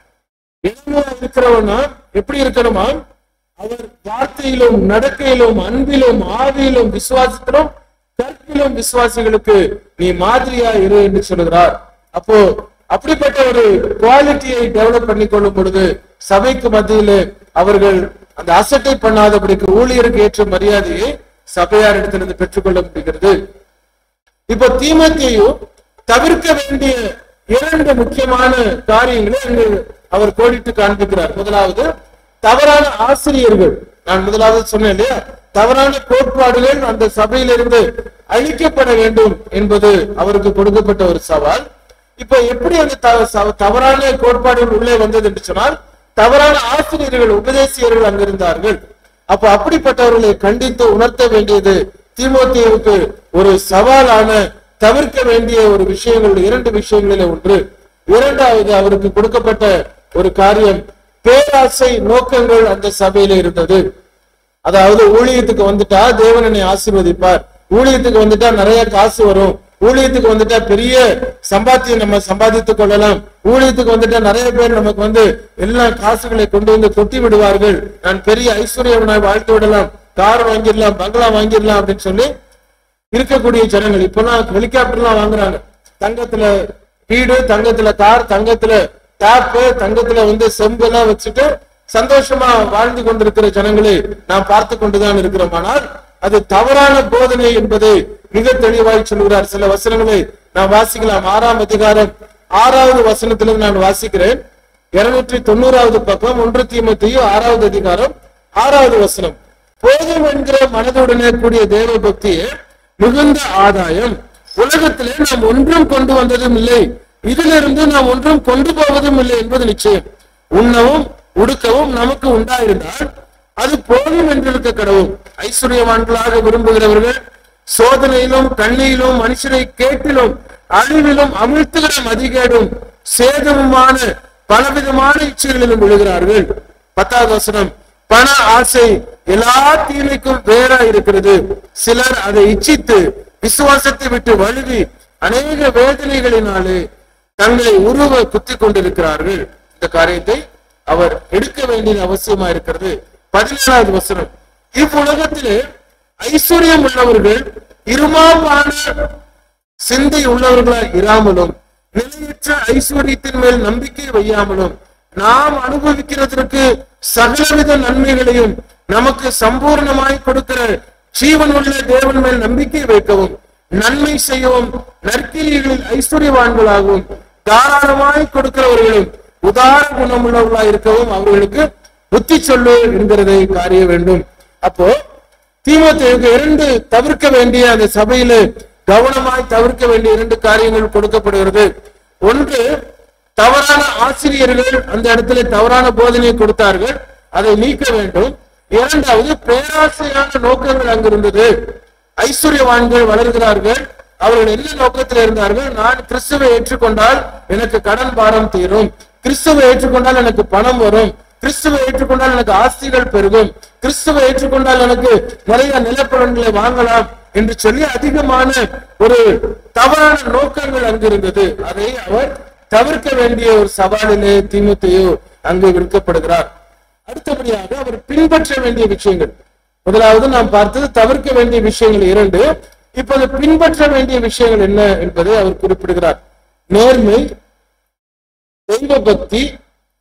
இளமையா இருக்கிறவனா எப்படி இருக்கணுமா அவர் வார்த்தையிலும் நடக்கையிலும் அன்பிலும் ஆவியிலும் விசுவாசத்திலும் கற்பிலும் விசுவாசிகளுக்கு நீ மாதிரியா இரு என்று சொல்லுகிறார் அப்போ அப்படிப்பட்ட ஒரு குவாலிட்டியை டெவலப் பண்ணி கொள்ளும் பொழுது சபைக்கு மத்தியிலே அவர்கள் அந்த அசட்டை பண்ணாதபடிக்கு ஊழியருக்கு ஏற்ற மரியாதையை சபையார் இடத்திலிருந்து பெற்றுக்கொள்ள முடிகிறது இப்ப தீமத்தையு தவிர்க்க வேண்டிய இரண்டு முக்கியமான காரியங்களை அங்கு அவர் கோடிட்டு காண்பிக்கிறார் முதலாவது தவறான ஆசிரியர்கள் நான் முதலாவது சொன்னேன் இல்லையா தவறான கோட்பாடுகள் அந்த சபையிலிருந்து அழிக்கப்பட வேண்டும் என்பது அவருக்கு கொடுக்கப்பட்ட ஒரு சவால் இப்ப எப்படி அந்த த- ச- தவறான கோட்பாடுகள் உள்ளே வந்தது என்று சொன்னால் தவறான ஆசிரியர்கள் உபதேசியர்கள் அங்கிருந்தார்கள் அப்ப அப்படிப்பட்டவர்களை கண்டித்து உணர்த்த வேண்டியது தீமோத்தேயுவுக்கு ஒரு சவாலான தவிர்க்க வேண்டிய ஒரு விஷயங்கள் இரண்டு விஷயங்களில் ஒன்று இரண்டாவது அவருக்கு கொடுக்கப்பட்ட ஒரு காரியம் பேராசை நோக்கங்கள் அந்த சபையில இருந்தது அதாவது ஊழியத்துக்கு வந்துட்டா தேவன் என்னை ஆசீர்வதிப்பார் ஊழியத்துக்கு வந்துட்டா நிறைய காசு வரும் ஊழியத்துக்கு வந்துட்டா பெரிய சம்பாத்தியம் நம்ம சம்பாதித்துக் கொள்ளலாம் ஊழியத்துக்கு வந்துட்டா நிறைய பேர் நமக்கு வந்து எல்லா காசுகளை கொண்டு வந்து கொட்டி விடுவார்கள் நான் பெரிய ஐஸ்வர்யவனாய் வாழ்த்து விடலாம் கார் வாங்கிடலாம் பங்களா வாங்கிடலாம் அப்படின்னு சொல்லி இருக்கக்கூடிய ஜனங்கள் இப்பெல்லாம் ஹெலிகாப்டர்லாம் வாங்குறாங்க தங்கத்துல வீடு தங்கத்துல கார் தங்கத்துல டேப்பு தங்கத்துல வந்து செம்பு எல்லாம் வச்சுட்டு சந்தோஷமா வாழ்ந்து கொண்டிருக்கிற ஜனங்களை நாம் பார்த்து கொண்டுதான் இருக்கிறோம் ஆனால் அது தவறான போதனை என்பதை மிக தெளிவாய் சொல்கிறார் சில வசனங்களை நாம் வாசிக்கலாம் ஆறாம் அதிகாரம் ஆறாவது வசனத்திலிருந்து நான் வாசிக்கிறேன் இருநூற்றி தொண்ணூறாவது பக்கம் ஒன்று தீமத்தையோ ஆறாவது அதிகாரம் ஆறாவது வசனம் போதும் என்கிற மனதுடனே கூடிய தேவ பக்தியே மிகுந்த ஆதாயம் உலகத்திலே நாம் ஒன்றும் கொண்டு வந்ததும் இல்லை இதிலிருந்து நாம் ஒன்றும் கொண்டு போவதும் இல்லை என்பது நிச்சயம் உண்ணவும் உடுக்கவும் நமக்கு உண்டாயிருந்தால் அது போதும் என்றிருக்க கடவும் ஐஸ்வர்யவான்களாக விரும்புகிறவர்கள் சோதனையிலும் கண்ணியிலும் மனுஷரை கேட்டிலும் அழிவிலும் அமிழ்த்துகிற மதிகேடும் சேதமுமான பலவிதமான இச்சைகளிலும் விழுகிறார்கள் பத்தாவது வசனம் பண ஆசை எல்லா தீமைக்கும் வேறா இருக்கிறது சிலர் அதை இச்சித்து விசுவாசத்தை விட்டு வழுவி அநேக வேதனைகளினாலே தங்களை உருவ குத்திக் கொண்டிருக்கிறார்கள் இந்த காரியத்தை அவர் எடுக்க வேண்டியது அவசியமா இருக்கிறது பதினேழாவது வசனம் இவ்வுலகத்திலே ஐஸ்வர்யம் உள்ளவர்கள் இருமாப்பான சிந்தை உள்ளவர்களாய் இராமலும் நிலையற்ற ஐஸ்வர்யத்தின் மேல் நம்பிக்கை வையாமலும் நாம் அனுபவிக்கிறதற்கு சகலவித நன்மைகளையும் நமக்கு சம்பூர்ணமாய் கொடுக்கிற ஜீவனுள்ள தேவன் மேல் நம்பிக்கை வைக்கவும் நன்மை செய்யவும் நற்கிரிகளில் ஐஸ்வர்யவான்களாகவும் தாராளமாய் கொடுக்கிறவர்களும் உதார குணமுள்ளவர்களாய் இருக்கவும் அவர்களுக்கு புத்தி சொல்லு என்கிறதை காரிய வேண்டும் அப்போ தீமோத்தேயுக்கு இரண்டு தவிர்க்க வேண்டிய அந்த சபையில கவனமாய் தவிர்க்க வேண்டிய இரண்டு காரியங்கள் கொடுக்கப்படுகிறது ஒன்று தவறான ஆசிரியர்கள் அந்த இடத்துல தவறான போதனையை கொடுத்தார்கள் அதை நீக்க வேண்டும் இரண்டாவது பேராசையான நோக்கங்கள் அங்கு இருந்தது ஐஸ்வர்யவான்கள் வளர்கிறார்கள் அவர்கள் என்ன நோக்கத்தில் இருந்தார்கள் நான் கிறிஸ்துவை ஏற்றுக்கொண்டால் எனக்கு கடன் பாரம் தீரும் கிறிஸ்துவை ஏற்றுக்கொண்டால் எனக்கு பணம் வரும் கிறிஸ்துவை ஏற்றுக்கொண்டால் எனக்கு ஆஸ்திகள் பெருகும் கிறிஸ்துவை ஏற்றுக்கொண்டால் எனக்கு நிறைய நிலப்பலன்களை வாங்கலாம் என்று சொல்லி அதிகமான ஒரு தவறான நோக்கங்கள் அங்கு இருந்தது அதை அவர் தவிர்க்க வேண்டிய ஒரு சவாலிலே திமுத்தையோ அங்கு விற்கப்படுகிறார் அடுத்தபடியாக அவர் பின்பற்ற வேண்டிய விஷயங்கள் முதலாவது நாம் பார்த்தது தவிர்க்க வேண்டிய விஷயங்கள் இரண்டு இப்போது பின்பற்ற வேண்டிய விஷயங்கள் என்ன என்பதை அவர் குறிப்பிடுகிறார் நேர்மை தெய்வ பக்தி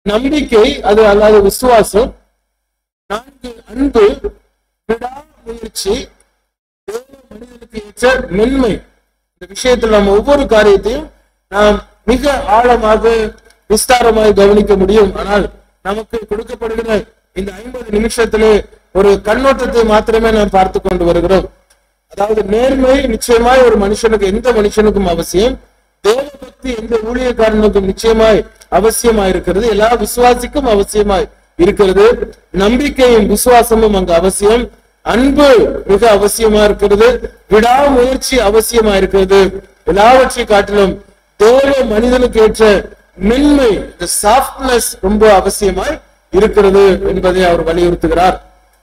நம்பிக்கை அது அல்லாத விசுவாசம் நான்கு அன்பு விடாமுயற்சி தேவ மனிதனுக்கு ஏற்ற மென்மை இந்த விஷயத்தில் நம்ம ஒவ்வொரு காரியத்தையும் நாம் மிக ஆழமாக விஸ்தாரமாய் கவனிக்க முடியும் ஆனால் நமக்கு கொடுக்கப்படுகிற இந்த ஐம்பது நிமிஷத்திலே ஒரு கண்ணோட்டத்தை மாத்திரமே நாம் பார்த்து கொண்டு வருகிறோம் அதாவது நேர்மை நிச்சயமாய் ஒரு மனுஷனுக்கு எந்த மனுஷனுக்கும் அவசியம் தேவ பக்தி எந்த ஊழியக்காரனுக்கும் நிச்சயமாய் அவசியமாய் இருக்கிறது எல்லா விசுவாசிக்கும் அவசியமாய் இருக்கிறது நம்பிக்கையும் விசுவாசமும் அங்கு அவசியம் அன்பு மிக அவசியமா இருக்கிறது விடாமுயற்சி அவசியமா இருக்கிறது எல்லாவற்றை காட்டிலும் தேவ மனிதனுக்கு ஏற்ற மென்மை இந்த சாஃப்ட்னஸ் ரொம்ப அவசியமாய் இருக்கிறது என்பதை அவர் வலியுறுத்துகிறார்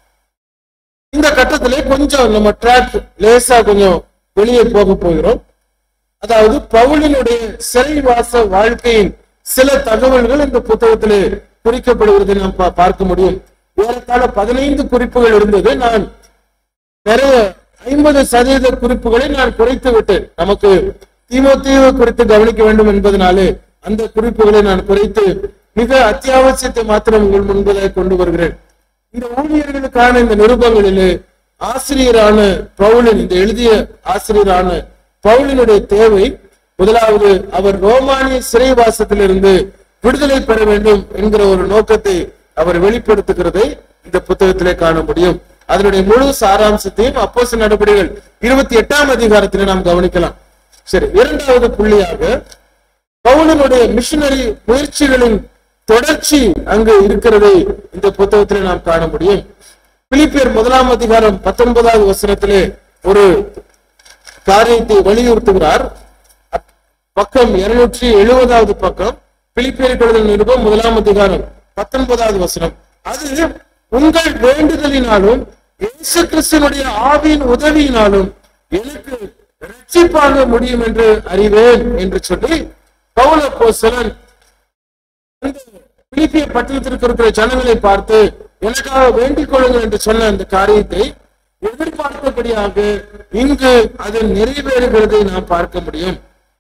இந்த கட்டத்திலே கொஞ்சம் நம்ம ட்ராக் லேசா கொஞ்சம் வெளியே போக போகிறோம் அதாவது பவுலினுடைய சிறைவாச வாழ்க்கையின் சில தகவல்கள் இந்த புத்தகத்திலே குறிக்கப்படுவதை நாம் பா- பார்க்க முடியும் ஏறத்தாழ பதினைந்து குறிப்புகள் இருந்தது நான் நிறைய ஐம்பது சதவீத குறிப்புகளை நான் குறைத்து விட்டேன் நமக்கு தீமோத்தேயு குறித்து கவனிக்க வேண்டும் என்பதனாலே அந்த குறிப்புகளை நான் குறைத்து மிக அத்தியாவசியத்தை மாத்திரம் உங்கள் முன்பதாக கொண்டு வருகிறேன் இந்த ஊழியர்களுக்கான இந்த நிருபங்களிலே ஆசிரியரான பவுலின் இந்த எழுதிய ஆசிரியரான பவுலினுடைய தேவை முதலாவது அவர் ரோமானிய சிறைவாசத்திலிருந்து விடுதலை பெற வேண்டும் என்கிற ஒரு நோக்கத்தை அவர் வெளிப்படுத்துகிறதை இந்த புத்தகத்திலே காண முடியும் அதனுடைய முழு சாராம்சத்தையும் அப்போஸ் நடவடிக்கைகள் இருபத்தி எட்டாம் அதிகாரத்திலே நாம் கவனிக்கலாம் சரி இரண்டாவது புள்ளியாக பவுலனுடைய மிஷனரி முயற்சிகளின் தொடர்ச்சி அங்கு இருக்கிறதை இந்த புத்தகத்திலே நாம் காண முடியும் பிலிப்பியர் முதலாம் அதிகாரம் பத்தொன்பதாவது வசனத்திலே ஒரு காரியத்தை வலியுறுத்துகிறார் அப்- பக்கம் இருநூற்றி எழுபதாவது பக்கம் பிலிப்பியர் கழுதல் நிருபம் முதலாம் அதிகாரம் பத்தொன்பதாவது வசனம் அது உங்கள் வேண்டுதலினாலும் இயேசு கிறிஸ்துவனுடைய ஆவியின் உதவியினாலும் எனக்கு ரட்சிப்பாக முடியும் என்று அறிவேன் என்று சொல்லி பவுல போசலன் அந்த பிலிப்பிய பட்டணத்திற்கு இருக்கிற ஜனங்களை பார்த்து எனக்காக வேண்டிக் கொள்ளுங்கள் என்று சொன்ன அந்த காரியத்தை எதிர்பார்த்தபடியாக இங்கு அது நிறைவேறுகிறதை நாம் பார்க்க முடியும்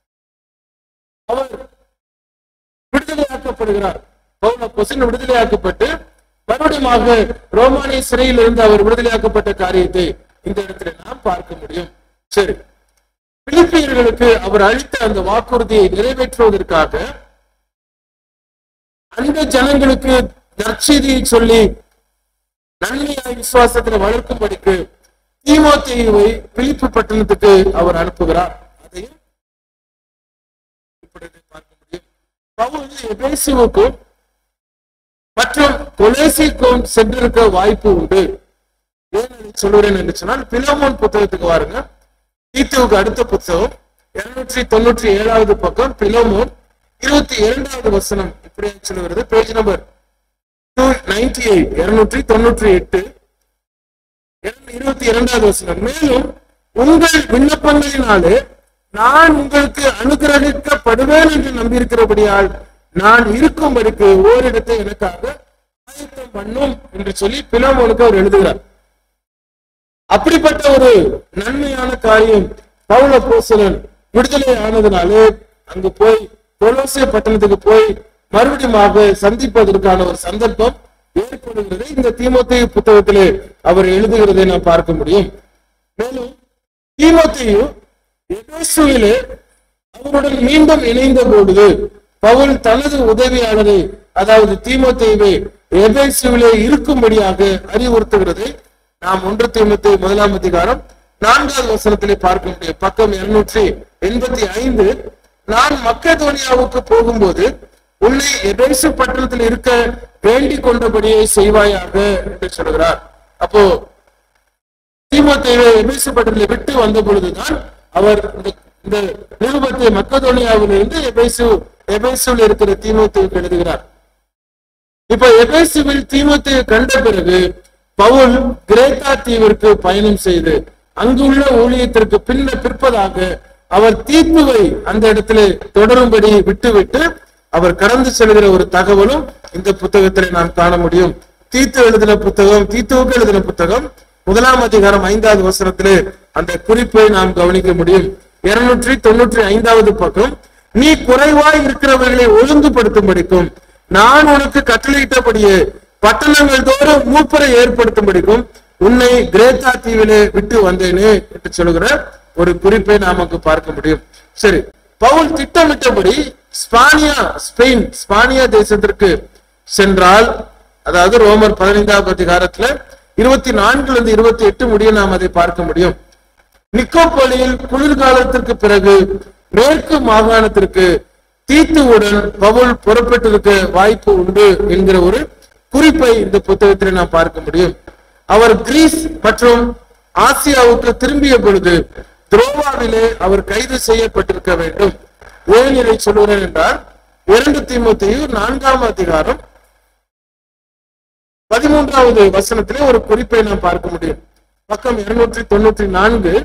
அவர் விடுதலையாக்கப்படுகிறார் பவுல பொசின் விடுதலையாக்கப்பட்டு மறுபடியுமாக ரோமானிய சிறையில் இருந்து அவர் விடுதலையாக்கப்பட்ட காரியத்தை இந்த இடத்துல நாம் பார்க்க முடியும் சரி பிலிப்பியர்களுக்கு அவர் அளித்த அந்த வாக்குறுதியை நிறைவேற்றுவதற்காக அந்த ஜனங்களுக்கு நற்செய்தியை சொல்லி நன்மையாய் விசுவாசத்துல வளர்க்கும்படிக்கு தீமோத்தேயுவை பிலிப்பு பட்டணத்துக்கு அவர் அனுப்புகிறார் அதையும் இப்பொழுது பார்க்க முடியும் பவுல் எபேசுவுக்கும் மற்றும் கொலேசிக்கும் சென்றிருக்க வாய்ப்பு உண்டு ஏன் அதை சொல்லுகிறேன் என்று சொன்னால் பிலமோன் புத்தகத்துக்கு வாருங்க தீத்துவுக்கு அடுத்த புத்தகம் இருநூற்றி தொண்ணூற்றி ஏழாவது பக்கம் பிலமோன் இருபத்தி இரண்டாவது வசனம் இப்படி சொல்லுகிறது page number two ninety eight இருநூற்றி தொண்ணூற்றி எட்டு இருபத்தி இரண்டாவது வசனம் மேலும் உங்கள் விண்ணப்பங்களினாலே நான் உங்களுக்கு அனுகிரகிக்கப்படுவேன் என்று நம்பியிருக்கிறபடியால் நான் இருக்கும்படிக்கு ஓரிடத்தை எனக்காக ஆயத்தம் பண்ணும் என்று சொல்லி பிலமோனுக்கு அவர் எழுதுகிறார் அப்படிப்பட்ட ஒரு நன்மையான காரியம் பவுல போசலன் விடுதலை ஆனதுனாலே அங்கு போய் கொலோசிய பட்டணத்துக்கு போய் மறுபடியுமாக சந்திப்பதற்கான ஒரு சந்தர்ப்பம் ஏற்படுகிறது இந்த தீமோத்தேயு புத்தகத்திலே அவர் எழுதுகிறதை நாம் பார்க்க முடியும் மேலும் தீமோத்தேயு எபேசுவிலே அவருடன் மீண்டும் இணைந்த பொழுது பவுல் தனது உதவியாளரை அதாவது தீமோத்தேயுவை எபேசுவிலே இருக்கும்படியாக அறிவுறுத்துகிறதை நாம் ஒன்று தீமத்தை முதலாம் அதிகாரம் நான்காவது வசனத்திலே பார்க்க முடியும் பக்கம் இருநூற்றி எண்பத்தி ஐந்து நான் மக்கதோனியாவுக்கு போகும்போது உன்னை எபேசு பட்டணத்தில் இருக்க வேண்டிக் கொண்டபடியே செய்வாயாக என்று சொல்கிறார் அப்போ தீமோத்தேவை எபேசு பட்டணத்தில் விட்டு வந்த பொழுதுதான் அவர் இந்த இந்த நிருபத்தை மக்கதோனியாவிலிருந்து எபேசு எபேசுவில் இருக்கிற தீமோத்தேவுக்கு எழுதுகிறார் இப்ப எபேசுவில் தீமோத்தேயை கண்ட பிறகு பவுல் கிரேத்தா தீவிற்கு பயணம் செய்து அங்குள்ள ஊழியத்திற்கு பின்ன பிற்பதாக அவர் தீத்துவை அந்த இடத்திலே தொடரும்படி விட்டுவிட்டு அவர் கடந்து செல்கிற ஒரு தகவலும் இந்த புத்தகத்திலே நாம் காண முடியும் தீத்து எழுதின புத்தகம் தீத்துவுக்கு எழுதின புத்தகம் முதலாம் அதிகாரம் ஐந்தாவது வசனத்திலே அந்த குறிப்பை நாம் கவனிக்க முடியும் இருநூற்றி தொண்ணூற்றி ஐந்தாவது பக்கம் நீ குறைவாய் இருக்கிறவர்களை ஒழுங்குபடுத்தும்படிக்கும் நான் உனக்கு கட்டளையிட்டபடியே பட்டணங்கள் தோறும் மூப்பரை ஏற்படுத்தும்படிக்கும் உன்னை கிரேத்தா தீவிலே விட்டு வந்தேனே என்று சொல்கிற ஒரு குறிப்பை நமக்கு பார்க்க முடியும் சரி பவுல் திட்டமிட்டபடி ஸ்பானியா ஸ்பெயின் ஸ்பானியா தேசத்திற்கு சென்றால் அதாவது ரோமர் பதினைந்தாவது அதிகாரத்துல இருபத்தி நான்குல இருந்து இருபத்தி எட்டு முடிய நாம் அதை பார்க்க முடியும் நிக்கோபோலியில் குளிர்காலத்திற்கு பிறகு மேற்கு மாகாணத்திற்கு தீத்துவுடன் பவுல் புறப்பட்டிருக்க வாய்ப்பு உண்டு என்கிற ஒரு குறிப்பை இந்த புத்தகத்தில் நாம் பார்க்க முடியும் அவர் கிரீஸ் மற்றும் ஆசியாவுக்கு திரும்பிய பொழுது துரோவாவிலே அவர் கைது செய்யப்பட்டிருக்க வேண்டும் ஏன் இதை சொல்கிறேன் என்றால் இரண்டு தீமோத்தேயு நான்காம் அதிகாரம் பதிமூன்றாவது வசனத்திலே ஒரு குறிப்பை நாம் பார்க்க முடியும் பக்கம் இருநூற்றி தொண்ணூற்றி நான்கு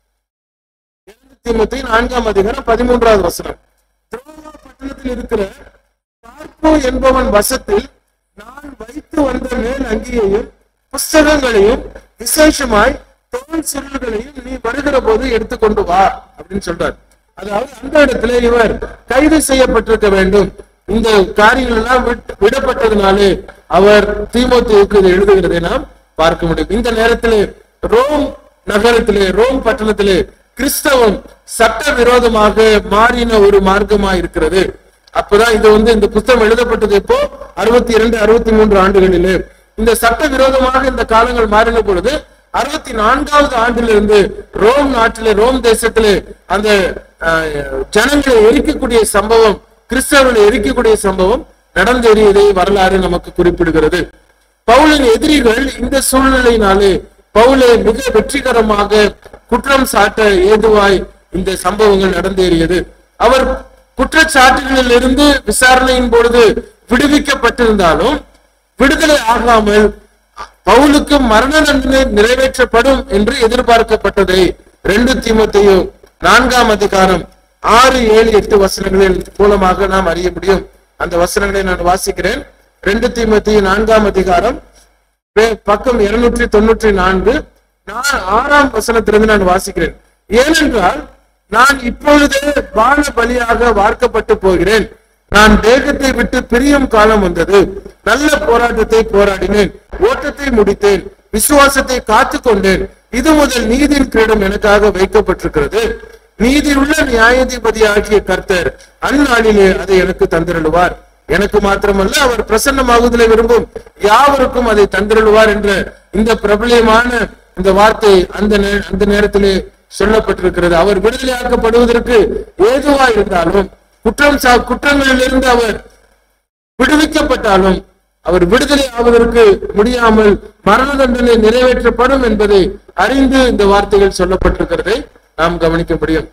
இரண்டு தீமோத்தேயு நான்காம் அதிகாரம் பதிமூன்றாவது வசனம் துரோவா பட்டணத்தில் இருக்கிற பார்ப்போ என்பவன் வசத்தில் நான் வைத்து வந்த மேல் அங்கியையும் புஸ்தகங்களையும் விசேஷமாய் தோல் சுருள்களையும் நீ வருகிற போது எடுத்துக்கொண்டு வா அப்படின்னு சொல்றார் அதாவது அந்த இடத்துல இவர் கைது செய்யப்பட்டிருக்க வேண்டும் இந்த காரியங்கள் எல்லாம் விட்- விடப்பட்டதுனாலே அவர் தீமோத்தேயுக்கு இதை எழுதுகிறதை நாம் பார்க்க முடியும் இந்த நேரத்திலே ரோம் நகரத்திலே ரோம் பட்டணத்திலே கிறிஸ்தவம் சட்ட விரோதமாக மாறின ஒரு மார்க்கமா இருக்கிறது அப்பதான் இது வந்து இந்த புத்தகம் எழுதப்பட்டது இப்போ அறுபத்தி இரண்டு அறுபத்தி மூன்று ஆண்டுகளிலே இந்த சட்ட விரோதமாக இந்த காலங்கள் மாறின பொழுது அறுபத்தி நான்காவது ஆண்டிலிருந்து ரோம் நாட்டிலே ரோம் தேசத்திலே அந்த அஹ், ஜனங்களை எரிக்கக்கூடிய சம்பவம் கிறிஸ்தவர்களை எரிக்கக்கூடிய சம்பவம் நடந்தேறியதை வரலாறு நமக்கு குறிப்பிடுகிறது பவுலின் எதிரிகள் இந்த சூழ்நிலையினாலே பவுலை மிக வெற்றிகரமாக குற்றம் சாட்ட ஏதுவாய் இந்த சம்பவங்கள் நடந்தேறியது அவர் குற்றச்சாட்டுகளில் இருந்து விசாரணையின் பொழுது விடுவிக்கப்பட்டிருந்தாலும் விடுதலை ஆகாமல் பவுலுக்கு மரண தண்டனை நிறைவேற்றப்படும் என்று எதிர்பார்க்கப்பட்டதை ரெண்டு தீமத்தையோ நான்காம் அதிகாரம் ஆறு ஏழு எட்டு வசனங்களின் மூலமாக நாம் அறிய முடியும் அந்த வசனங்களை நான் வாசிக்கிறேன் ரெண்டு தீமத்தையும் நான்காம் அதிகாரம் பே- பக்கம் இருநூற்றி தொண்ணூற்றி நான்கு நான் ஆறாம் வசனத்திலிருந்து நான் வாசிக்கிறேன் ஏனென்றால் நான் இப்பொழுதே பான பலியாக வார்க்கப்பட்டு போகிறேன் நான் தேகத்தை விட்டு பிரியும் காலம் வந்தது நல்ல போராட்டத்தை போராடினேன் ஓட்டத்தை முடித்தேன் விசுவாசத்தை காத்து கொண்டேன் இது முதல் நீதியின் கிரீடம் எனக்காக வைக்கப்பட்டிருக்கிறது நீதியுள்ள நியாயாதிபதி ஆகிய கர்த்தர் அந்நாளிலே அதை எனக்கு தந்திரழுவார் எனக்கு மாத்திரமல்ல அவர் பிரசன்னமாகுதலை விரும்பும் யாவருக்கும் அதை தந்திரழுவார் என்ற இந்த பிரபலியமான இந்த வார்த்தை அந்த நே- அந்த நேரத்திலே சொல்லப்பட்டிருக்கிறது அவர் விடுதலையாக்கப்படுவதற்கு ஏதுவா இருந்தாலும் குற்றம் சா குற்றங்களிலிருந்து அவர் விடுவிக்கப்பட்டாலும் அவர் விடுதலை ஆவதற்கு முடியாமல் மரண தண்டனை நிறைவேற்றப்படும் என்பதை அறிந்து இந்த வார்த்தைகள் சொல்லப்பட்டிருக்கிறதை நாம் கவனிக்க முடியும்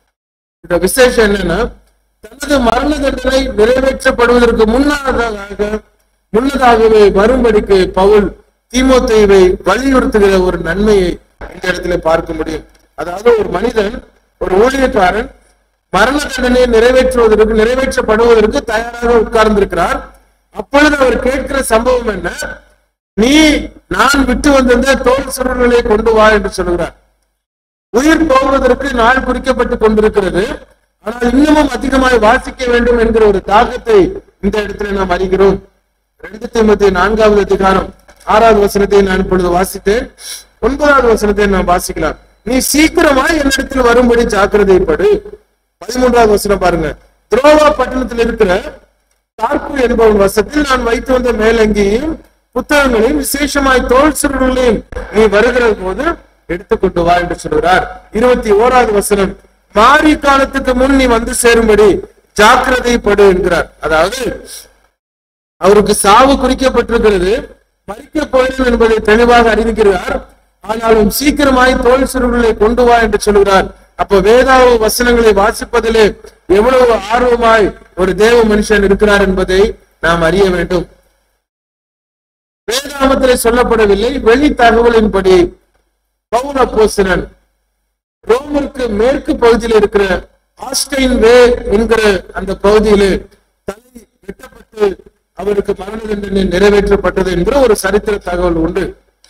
இந்த விசேஷம் என்னன்னா தனது மரண தண்டனை நிறைவேற்றப்படுவதற்கு முன்னதாக முன்னதாகவே வரும்படிக்கு பவுல் தீமோத்தேயுவை வலியுறுத்துகிற ஒரு நன்மையை இந்த இடத்துல பார்க்க முடியும் அதாவது ஒரு மனிதன் ஒரு ஊழியக்காரன் மரண தண்டனை நிறைவேற்றுவதற்கு நிறைவேற்றப்படுவதற்கு தயாராக உட்கார்ந்திருக்கிறார் அப்பொழுது அவர் கேட்கிற சம்பவம் என்ன நீ நான் விட்டு வந்திருந்த தோல் சுருள்களை கொண்டு வா என்று சொல்கிறார் உயிர் போவதற்கு நாள் குறிக்கப்பட்டு கொண்டிருக்கிறது ஆனால் இன்னமும் அதிகமாய் வாசிக்க வேண்டும் என்கிற ஒரு தாக்கத்தை இந்த இடத்துல நாம் அறிகிறோம் ரெண்டு தீமத்தி நான்காவது அதிகாரம் ஆறாவது வசனத்தை நான் இப்பொழுது வாசித்தேன் ஒன்பதாவது வசனத்தை நாம் வாசிக்கலாம் நீ சீக்கிரமாய் என்னிடத்தில் வரும்படி ஜாக்கிரதைப்படு பதிமூன்றாவது வசனம் பாருங்க துரோவா பட்டணத்தில் இருக்கிற தார்ப்பு என்பவன் வசத்தில் நான் வைத்து வந்த மேலங்கியையும் புத்தகங்களையும் விசேஷமாய் தோல் சுருளையும் நீ வருகிற போது எடுத்துக்கொண்டு வா என்று சொல்கிறார் இருபத்தி ஓராவது வசனம் மாரி காலத்துக்கு முன் நீ வந்து சேரும்படி ஜாக்கிரதைப்படு என்கிறார் அதாவது அவருக்கு சாவு குறிக்கப்பட்டிருக்கிறது மறிக்க போயிடும் என்பதை தெளிவாக அறிவிக்கிறார் ஆனாலும் சீக்கிரமாய் தோல் சுருள்களை கொண்டு வா என்று சொல்கிறார் அப்ப வேதாவ வசனங்களை வாசிப்பதிலே எவ்வளவு ஆர்வமாய் ஒரு தேவ மனுஷன் இருக்கிறார் என்பதை நாம் அறிய வேண்டும் வேதாமத்திலே சொல்லப்படவில்லை வெளி தகவலின்படி பவுல போசனன் ரோமிற்கு மேற்கு பகுதியில் இருக்கிற ஆஸ்டைன் வே என்கிற அந்த பகுதியிலே தலை வெட்டப்பட்டு அவருக்கு மரண தண்டனை நிறைவேற்றப்பட்டது என்கிற ஒரு சரித்திர தகவல் உண்டு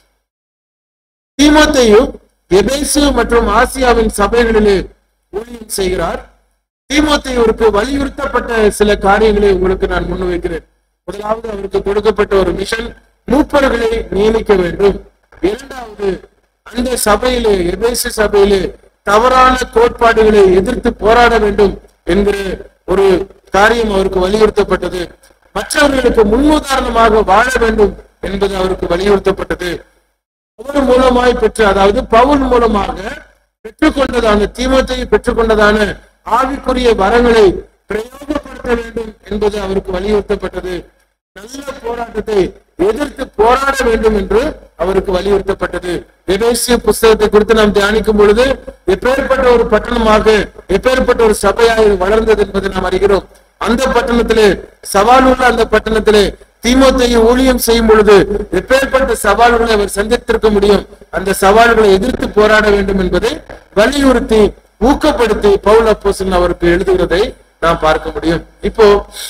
தீமோத்தேயு எபேசு மற்றும் ஆசியாவின் சபைகளிலே ஊழியம் செய்கிறார் தீமோத்தேயுவிற்கு வலியுறுத்தப்பட்ட சில காரியங்களை உங்களுக்கு நான் முன்வைக்கிறேன் முதலாவது அவருக்கு கொடுக்கப்பட்ட ஒரு மிஷன் மூப்பர்களை நியமிக்க வேண்டும் இரண்டாவது அந்த சபையிலே எபேசு சபையிலே தவறான கோட்பாடுகளை எதிர்த்து போராட வேண்டும் என்கிற ஒரு காரியம் அவருக்கு வலியுறுத்தப்பட்டது மற்றவர்களுக்கு முன்னுதாரணமாக வாழ வேண்டும் என்பது அவருக்கு வலியுறுத்தப்பட்டது அவர் மூலமாய் பெற்ற அதாவது பவுல் மூலமாக பெற்றுக்கொண்டதான தீமத்தை பெற்றுக்கொண்டதான ஆவிக்குரிய வரங்களை பிரயோகப்படுத்த வேண்டும் என்பது அவருக்கு வலியுறுத்தப்பட்டது நல்ல போராட்டத்தை எதிர்த்து போராட வேண்டும் என்று அவருக்கு வலியுறுத்தப்பட்டது எபேசிய புஸ்தகத்தை குறித்து நாம் தியானிக்கும் பொழுது எப்பேற்பட்ட ஒரு பட்டணமாக எப்பேற்பட்ட ஒரு சபையாக இது வளர்ந்தது என்பதை நாம் அறிகிறோம் அந்த பட்டணத்திலே சவால் உள்ள அந்த பட்டணத்திலே தீமோத்தேயு ஊழியம் செய்யும் பொழுது எப்பேற்பட்ட சவால்களை அவர் சந்தித்திருக்க முடியும் அந்த சவால்களை எதிர்த்து போராட வேண்டும் என்பதை வலியுறுத்தி ஊக்கப்படுத்தி பவுல் அப்போஸ்தலன் அவருக்கு எழுதுகிறதை நாம் பார்க்க முடியும் இப்போ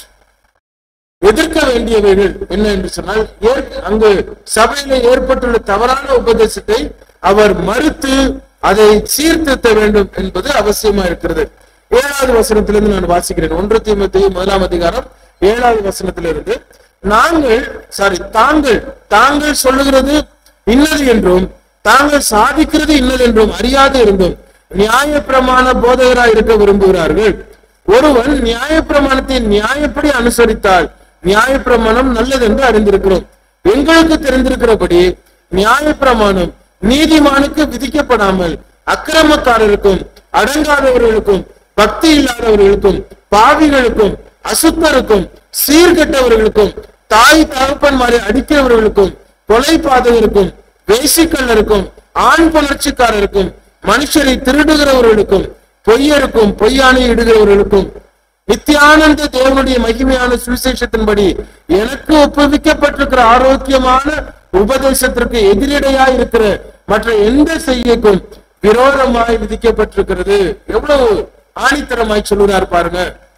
எதிர்க்க வேண்டியவைகள் என்ன என்று சொன்னால் ஏற்க- அங்கு சபையில ஏற்பட்டுள்ள தவறான உபதேசத்தை அவர் மறுத்து அதை சீர்திருத்த வேண்டும் என்பது அவசியமா இருக்கிறது ஏழாவது வசனத்திலிருந்து நான் வாசிக்கிறேன் ஒன்று தீமத்தையு முதலாம் அதிகாரம் ஏழாவது வசனத்திலிருந்து நாங்கள் சாரி தாங்கள் தாங்கள் சொல்லுகிறது இன்னது என்றும் தாங்கள் சாதிக்கிறது இன்னது என்றும் அறியாது இருந்தும் நியாயப்பிரமாண போதகராய் இருக்க விரும்புகிறார்கள் ஒருவன் நியாயப்பிரமாணத்தை நியாயப்படி அனுசரித்தால் நியாயப்பிரமாணம் நல்லது என்று அறிந்திருக்கிறோம் எங்களுக்கு தெரிந்திருக்கிறபடி நியாயப்பிரமாணம் நீதிமானுக்கு விதிக்கப்படாமல் அக்கிரமக்காரருக்கும் அடங்காதவர்களுக்கும் பக்தி இல்லாதவர்களுக்கும் பாவிகளுக்கும் அசுத்தருக்கும் சீர்கெட்டவர்களுக்கும் தாய் தகப்பன்மாரை அடிக்கிறவர்களுக்கும் கொலை பாதகருக்கும் வேசிக்கல்லருக்கும் ஆண் புணர்ச்சிக்காரருக்கும் மனுஷரை திருடுகிறவர்களுக்கும் பொய்யருக்கும் பொய்யானை இடுகிறவர்களுக்கும் நித்தியானந்த தேவனுடைய மகிமையான சுவிசேஷத்தின்படி எனக்கு ஒப்புவிக்கப்பட்டிருக்கிற ஆரோக்கியமான உபதேசத்திற்கு எதிரடையா இருக்கிற மற்ற எந்த செய்யக்கும் விரோதமாய் விதிக்கப்பட்டிருக்கிறது எவ்வளவு ஆணித்தரமாய் சொல்லுறார் பாருங்க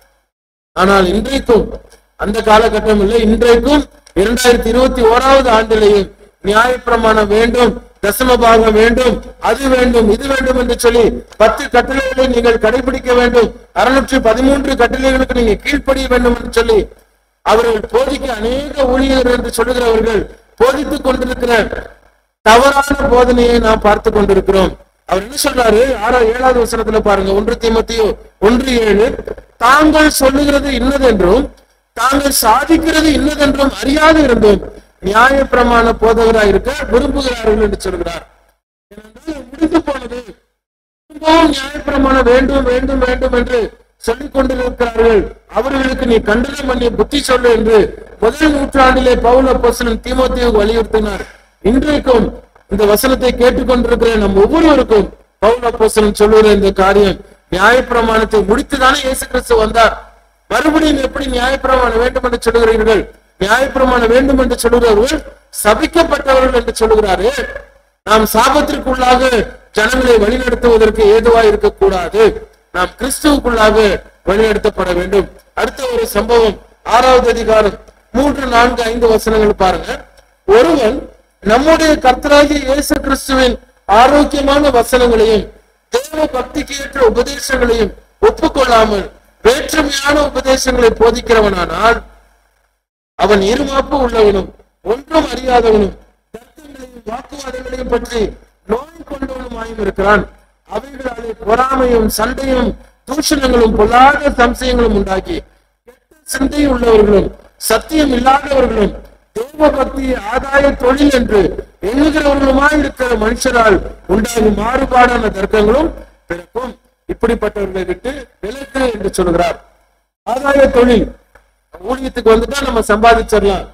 ஆனால் இன்றைக்கும் அந்த காலகட்டம் இல்லை இன்றைக்கும் இரண்டாயிரத்தி இருபத்தி ஓராவது ஆண்டிலேயும் நியாயப்பிரமாணம் வேண்டும் தசம பாகம் வேண்டும் அது வேண்டும் இது வேண்டும் என்று சொல்லி பத்து கட்டளைகளை நீங்கள் கடைபிடிக்க வேண்டும் அறுநூற்றி பதிமூன்று கட்டளைகளுக்கு நீங்க கீழ்ப்படிய வேண்டும் என்று சொல்லி அவர்கள் போதிக்க அநேக ஊழியர்கள் என்று சொல்லுகிறவர்கள் போதித்துக் கொண்டிருக்கிற தவறான போதனையை நாம் பார்த்து கொண்டிருக்கிறோம் அவர் என்ன சொல்றாரு ஆறா ஏழாவது வசனத்துல பாருங்க ஒன்று தீமத்தியோ ஒன்று ஏழு தாங்கள் சொல்லுகிறது இன்னதென்றும் தாங்கள் சாதிக்கிறது இன்னதென்றும் அறியாது இருந்தும் நியாயப்பிரமாண போதகராய் இருக்க விரும்புகிறார்கள் என்று சொல்கிறார் ஏனென்றால் முடிந்து போனது திரும்பவும் நியாயப்பிரமாணம் வேண்டும் வேண்டும் வேண்டும் என்று சொல்லிக் கொண்டிருக்கிறார்கள் அவர்களுக்கு நீ கண்டனம் பண்ணி புத்தி சொல்லு என்று முதல் நூற்றாண்டிலே பவுல் அப்போஸ்தலன் தீமோத்தேயுக்கு வலியுறுத்தினார் இன்றைக்கும் இந்த வசனத்தை கேட்டுக்கொண்டிருக்கிற நம் ஒவ்வொருவருக்கும் பவுல் அப்போஸ்தலன் சொல்லுகிற இந்த காரியம் நியாயப்பிரமாணத்தை முடித்துதானே இயேசு கிறிஸ்து வந்தார் மறுபடியும் எப்படி நியாயப்பிரமாணம் வேண்டும் என்று சொல்லுகிறீர்கள் நியாயப்பிரமாணம் வேண்டும் என்று சொல்லுகிறவர்கள் சபிக்கப்பட்டவர்கள் என்று சொல்லுகிறாரு நாம் சாபத்திற்குள்ளாக ஜனங்களை வழிநடத்துவதற்கு ஏதுவாய் இருக்கக்கூடாது நாம் கிறிஸ்துவுக்குள்ளாக வழிநடத்தப்பட வேண்டும் அடுத்த ஒரு சம்பவம் ஆறாவது அதிகாரம் மூன்று நான்கு ஐந்து வசனங்கள் பாருங்க ஒருவன் நம்முடைய கர்த்தராகிய இயேசு கிறிஸ்துவின் ஆரோக்கியமான வசனங்களையும் தேவ பக்திக்கு ஏற்ற உபதேசங்களையும் ஒப்புக்கொள்ளாமல் வேற்றுமையான உபதேசங்களை போதிக்கிறவனானால் அவன் இருமாப்பு உள்ளவனும் ஒன்றும் அறியாதவனும் தர்க்கங்களையும் வாக்குவாதங்களையும் பற்றி நோய் கொண்டவனுமாயும் இருக்கிறான் அவைகளாலே பொறாமையும் சண்டையும் தூஷணங்களும் பொல்லாத சம்சயங்களும் உண்டாக்கி கெட்ட சிந்தை உள்ளவர்களும் சத்தியம் இல்லாதவர்களும் தேவ பக்தி ஆதாய தொழில் என்று எண்ணுகிறவர்களுமாய் இருக்கிற மனுஷரால் உண்டாகும் மாறுபாடான தர்க்கங்களும் பிறக்கும் இப்படிப்பட்டவர்களை விட்டு விலக்கு என்று சொல்கிறார் ஆதாய தொழில் ஊழியத்துக்கு வந்துட்டா நம்ம சம்பாதிச்சிடலாம்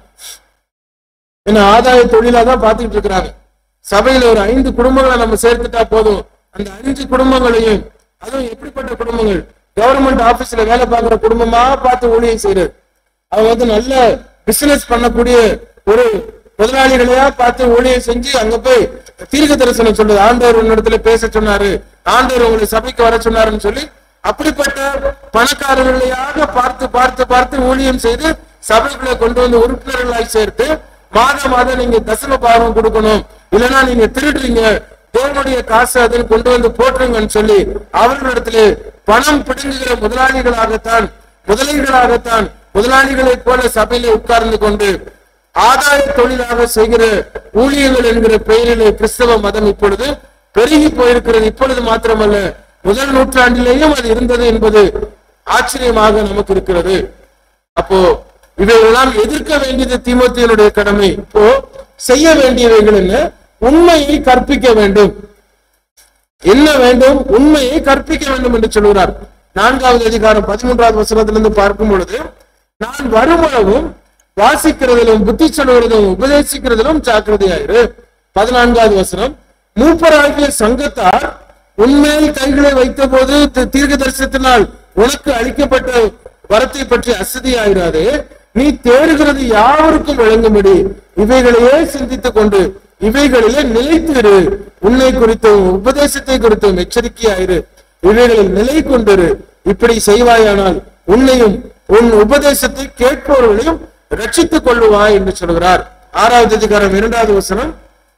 ஏன்னா ஆதாய தொழிலா தான் பார்த்துக்கிட்டு இருக்கிறாங்க சபையில ஒரு ஐந்து குடும்பங்களை நம்ம சேர்த்துட்டா போதும் அந்த அஞ்சு குடும்பங்களையும் அதுவும் எப்படிப்பட்ட குடும்பங்கள் கவர்மெண்ட் ஆபீஸ்ல வேலை பார்க்கிற குடும்பமா பார்த்து ஊழியம் செய்யறது அவங்க வந்து நல்ல பிசினஸ் பண்ணக்கூடிய ஒரு முதலாளிகளையா பார்த்து ஊழியம் செஞ்சு அங்க போய் தீர்க்க தரிசனம் சொல்லுது ஆண்டவர் உன்னிடத்துல பேச சொன்னாரு ஆண்டவர் உங்களை சபைக்கு வர சொன்னாருன்னு சொல்லி அப்படிப்பட்ட பணக்காரர்களையாக பார்த்து பார்த்து பார்த்து ஊழியம் செய்து சபைகளை கொண்டு வந்து உறுப்பினர்களாய் சேர்த்து மாதம் மாதம் நீங்க தசம பாகம் கொடுக்கணும் இல்லைன்னா நீங்க திருடுறீங்க தேவனுடைய காசு அதில் கொண்டு வந்து போட்டுருங்கன்னு சொல்லி அவர்களிடத்திலே பணம் பிடுங்குகிற முதலாளிகளாகத்தான் முதலீடுகளாகத்தான் முதலாளிகளைப் போல சபையிலே உட்கார்ந்து கொண்டு ஆதாய தொழிலாக செய்கிற ஊழியர்கள் என்கிற பெயரிலே கிறிஸ்தவ மதம் இப்பொழுது பெருகி போயிருக்கிறது இப்பொழுது மாத்திரமல்ல முதல் நூற்றாண்டிலேயும் அது இருந்தது என்பது ஆச்சரியமாக நமக்கு இருக்கிறது அப்போ இவைகளெல்லாம் எதிர்க்க வேண்டியது தீமோத்தேயனுடைய கடமை இப்போ செய்ய வேண்டியவைகள் என்ன உண்மையை கற்பிக்க வேண்டும் என்ன வேண்டும் உண்மையை கற்பிக்க வேண்டும் என்று சொல்கிறார் நான்காவது அதிகாரம் பதிமூன்றாவது வசனத்திலிருந்து பார்க்கும் பொழுது நான் வருமளவும் வாசிக்கிறதிலும் புத்தி சொல்லுகிறதிலும் உபதேசிக்கிறதிலும் ஜாக்கிரதையாயிரு பதினான்காவது வசனம் மூப்பராகிய சங்கத்தார் உண்மையில் கைகளை வைத்த போது தீர்க்க தரிசனத்தினால் உனக்கு அளிக்கப்பட்ட வரத்தை பற்றி அசதியாயிராதே நீ தேடுகிறது யாவருக்கும் வழங்கும்படி இவைகளையே சிந்தித்துக் கொண்டு இவைகளிலே நிலைத்திரு உன்னை குறித்தும் உபதேசத்தை குறித்தும் எச்சரிக்கையாயிரு இவைகளில் நிலை கொண்டிரு இப்படி செய்வாயானால் உன்னையும் உன் உபதேசத்தை கேட்பவர்களையும் ரட்சித்துக் கொள்ளுவாய் என்று சொல்கிறார் ஆறாவது அதிகாரம் இரண்டாவது வசனம்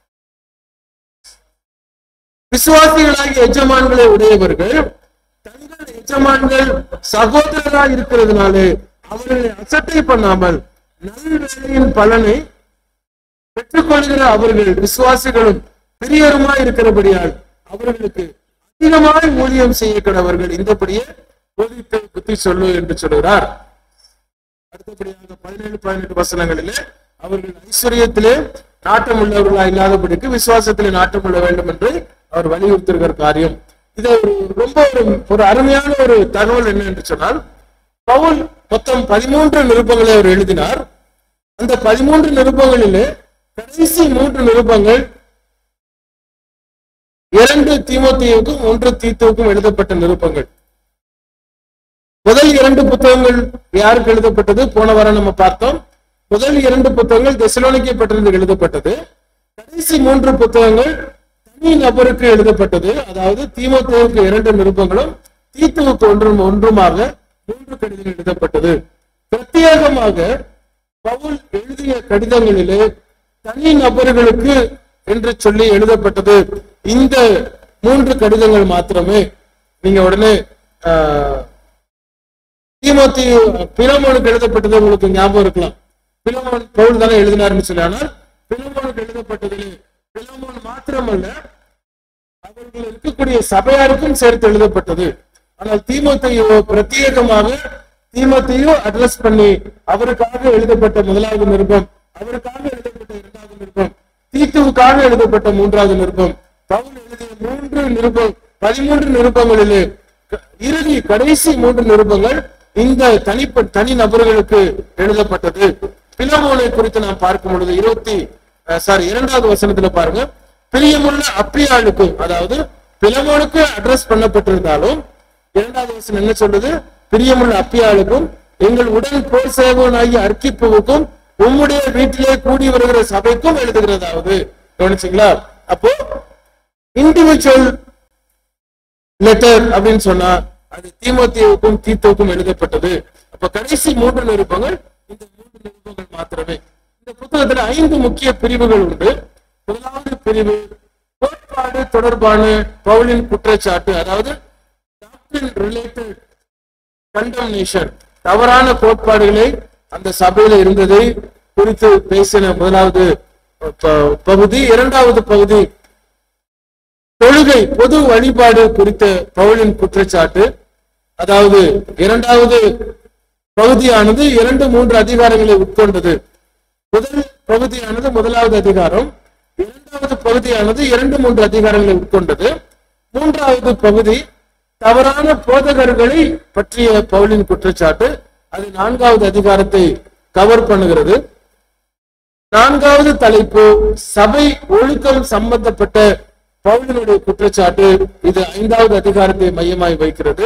விசுவாசிகளாகிய எஜமான்களை உடையவர்கள் தங்கள் எஜமான்கள் சகோதரராய் இருக்கிறதுனாலே அவர்களை அசட்டை பண்ணாமல் நல்வேலையின் பலனை பெற்றுக்கொள்கிற அவர்கள் விசுவாசிகளும் பிரியருமாய் இருக்கிறபடியால் அவர்களுக்கு அதிகமாய் ஊழியம் செய்ய கடவர்கள் இந்தபடியே போதித்து புத்தி சொல்லு என்று சொல்கிறார் அடுத்தபடியாக பதினேழு பதினெட்டு வசனங்களிலே அவர்கள் ஐஸ்வர்யத்திலே நாட்டம் உள்ளவர்களா இல்லாதபடிக்கு விசுவாசத்திலே நாட்டம் கொள்ள வேண்டும் என்று அவர் வலியுறுத்துகிற காரியம் இது ஒரு ரொம்ப ஒரு ஒரு அருமையான ஒரு தகவல் என்ன என்று சொன்னால் பவுல் மொத்தம் பதிமூன்று நிருபங்களை அவர் எழுதினார் அந்த பதிமூன்று நிருபங்களிலே கடைசி மூன்று நிருபங்கள் இரண்டு தீமோத்தேயுக்கும் ஒன்று தீத்துவுக்கும் எழுதப்பட்ட நிருபங்கள் முதல் இரண்டு புத்தகங்கள் யாருக்கு எழுதப்பட்டது போன வாரம் நம்ம பார்த்தோம் முதல் இரண்டு புத்தகங்கள் தெசலோனிக்கே பட்டிருந்து எழுதப்பட்டது கடைசி மூன்று புத்தகங்கள் தனி நபருக்கு எழுதப்பட்டது அதாவது தீமோத்தேவுக்கு இரண்டு நிருபங்களும் தீத்துவுக்கு ஒன்றும் ஒன்றுமாக மூன்று கடிதங்கள் எழுதப்பட்டது பிரத்யேகமாக பவுல் எழுதிய கடிதங்களிலே தனி நபர்களுக்கு என்று சொல்லி எழுதப்பட்டது இந்த மூன்று கடிதங்கள் மாத்திரமே நீங்க உடனே ஆஹ், தீமோத்தி பிலமோனுக்கு எழுதப்பட்டது உங்களுக்கு ஞாபகம் இருக்கலாம் பிலமோன் பவுல் தானே எழுதினார்னு சொல்லி ஆனால் பிலமோனுக்கு எழுதப்பட்டதில் பிலமோன் மாத்திரமல்ல அவர்கள் இருக்கக்கூடிய சபையாருக்கும் சேர்த்து எழுதப்பட்டது ஆனால் தீமோத்தையோ பிரத்யேகமாக தீமோத்தையோ அட்ரஸ் பண்ணி அவருக்காக எழுதப்பட்ட முதலாவது நிருபம் அவருக்காக எழுதப்பட்ட இரண்டாவது நிருபம் தீத்துவுக்காக எழுதப்பட்ட மூன்றாவது நிருபம் பவுல் எழுதிய மூன்று நிருபம் பதிமூன்று நிருபங்களிலே க- இறுதி கடைசி மூன்று நிருபங்கள் இந்த தனிப்ப தனி நபர்களுக்கு எழுதப்பட்டது பிலமோனை குறித்து நாம் பார்க்கும் பொழுது இருபத்தி சாரி இரண்டாவது வசனத்துல பாருங்க பிரியமுள்ள அப்பியாளுக்கும் அதாவது பிலமோனுக்கு அட்ரஸ் பண்ணப்பட்டிருந்தாலும் இரண்டாவது வசனம் என்ன சொல்றது பிரியமுள்ள அப்பியாளுக்கும் எங்கள் உடன் போர் சேவனாகிய அர்க்கிப்புவுக்கும் உம்முடைய வீட்டிலே கூடி வருகிற சபைக்கும் எழுதுகிறதாவது கவனிச்சீங்களா அப்போ இண்டிவிஜுவல் லெட்டர் அப்படின்னு சொன்னா அது தீமோத்தேவுக்கும் தீத்துவுக்கும் எழுதப்பட்டது அப்ப கடைசி மூன்று நிருபங்கள் இந்த மூன்று நிருபங்கள் மாத்திரமே இந்த புத்தகத்துல ஐந்து முக்கிய பிரிவுகள் உண்டு முதலாவது பிரிவு கோட்பாடு தொடர்பான பவுலின் குற்றச்சாட்டு அதாவது டாக்டரின் ரிலேட்டட் கண்டம்னேஷன் தவறான கோட்பாடுகளை அந்த சபையில இருந்ததை குறித்து பேசின முதலாவது ப- பகுதி இரண்டாவது பகுதி தொழுகை பொது வழிபாடு குறித்த பவுலின் குற்றச்சாட்டு அதாவது இரண்டாவது பகுதியானது இரண்டு மூன்று அதிகாரங்களை உட்கொண்டது முதல் பகுதியானது முதலாவது அதிகாரம் இரண்டாவது பகுதியானது இரண்டு மூன்று அதிகாரங்களை உட்கொண்டது மூன்றாவது பகுதி தவறான போதகர்களை பற்றிய பவுலின் குற்றச்சாட்டு அது நான்காவது அதிகாரத்தை கவர் பண்ணுகிறது நான்காவது தலைப்பு சபை ஒழுக்கம் சம்பந்தப்பட்ட பவுலினுடைய குற்றச்சாட்டு இது ஐந்தாவது அதிகாரத்தை மையமாய் வைக்கிறது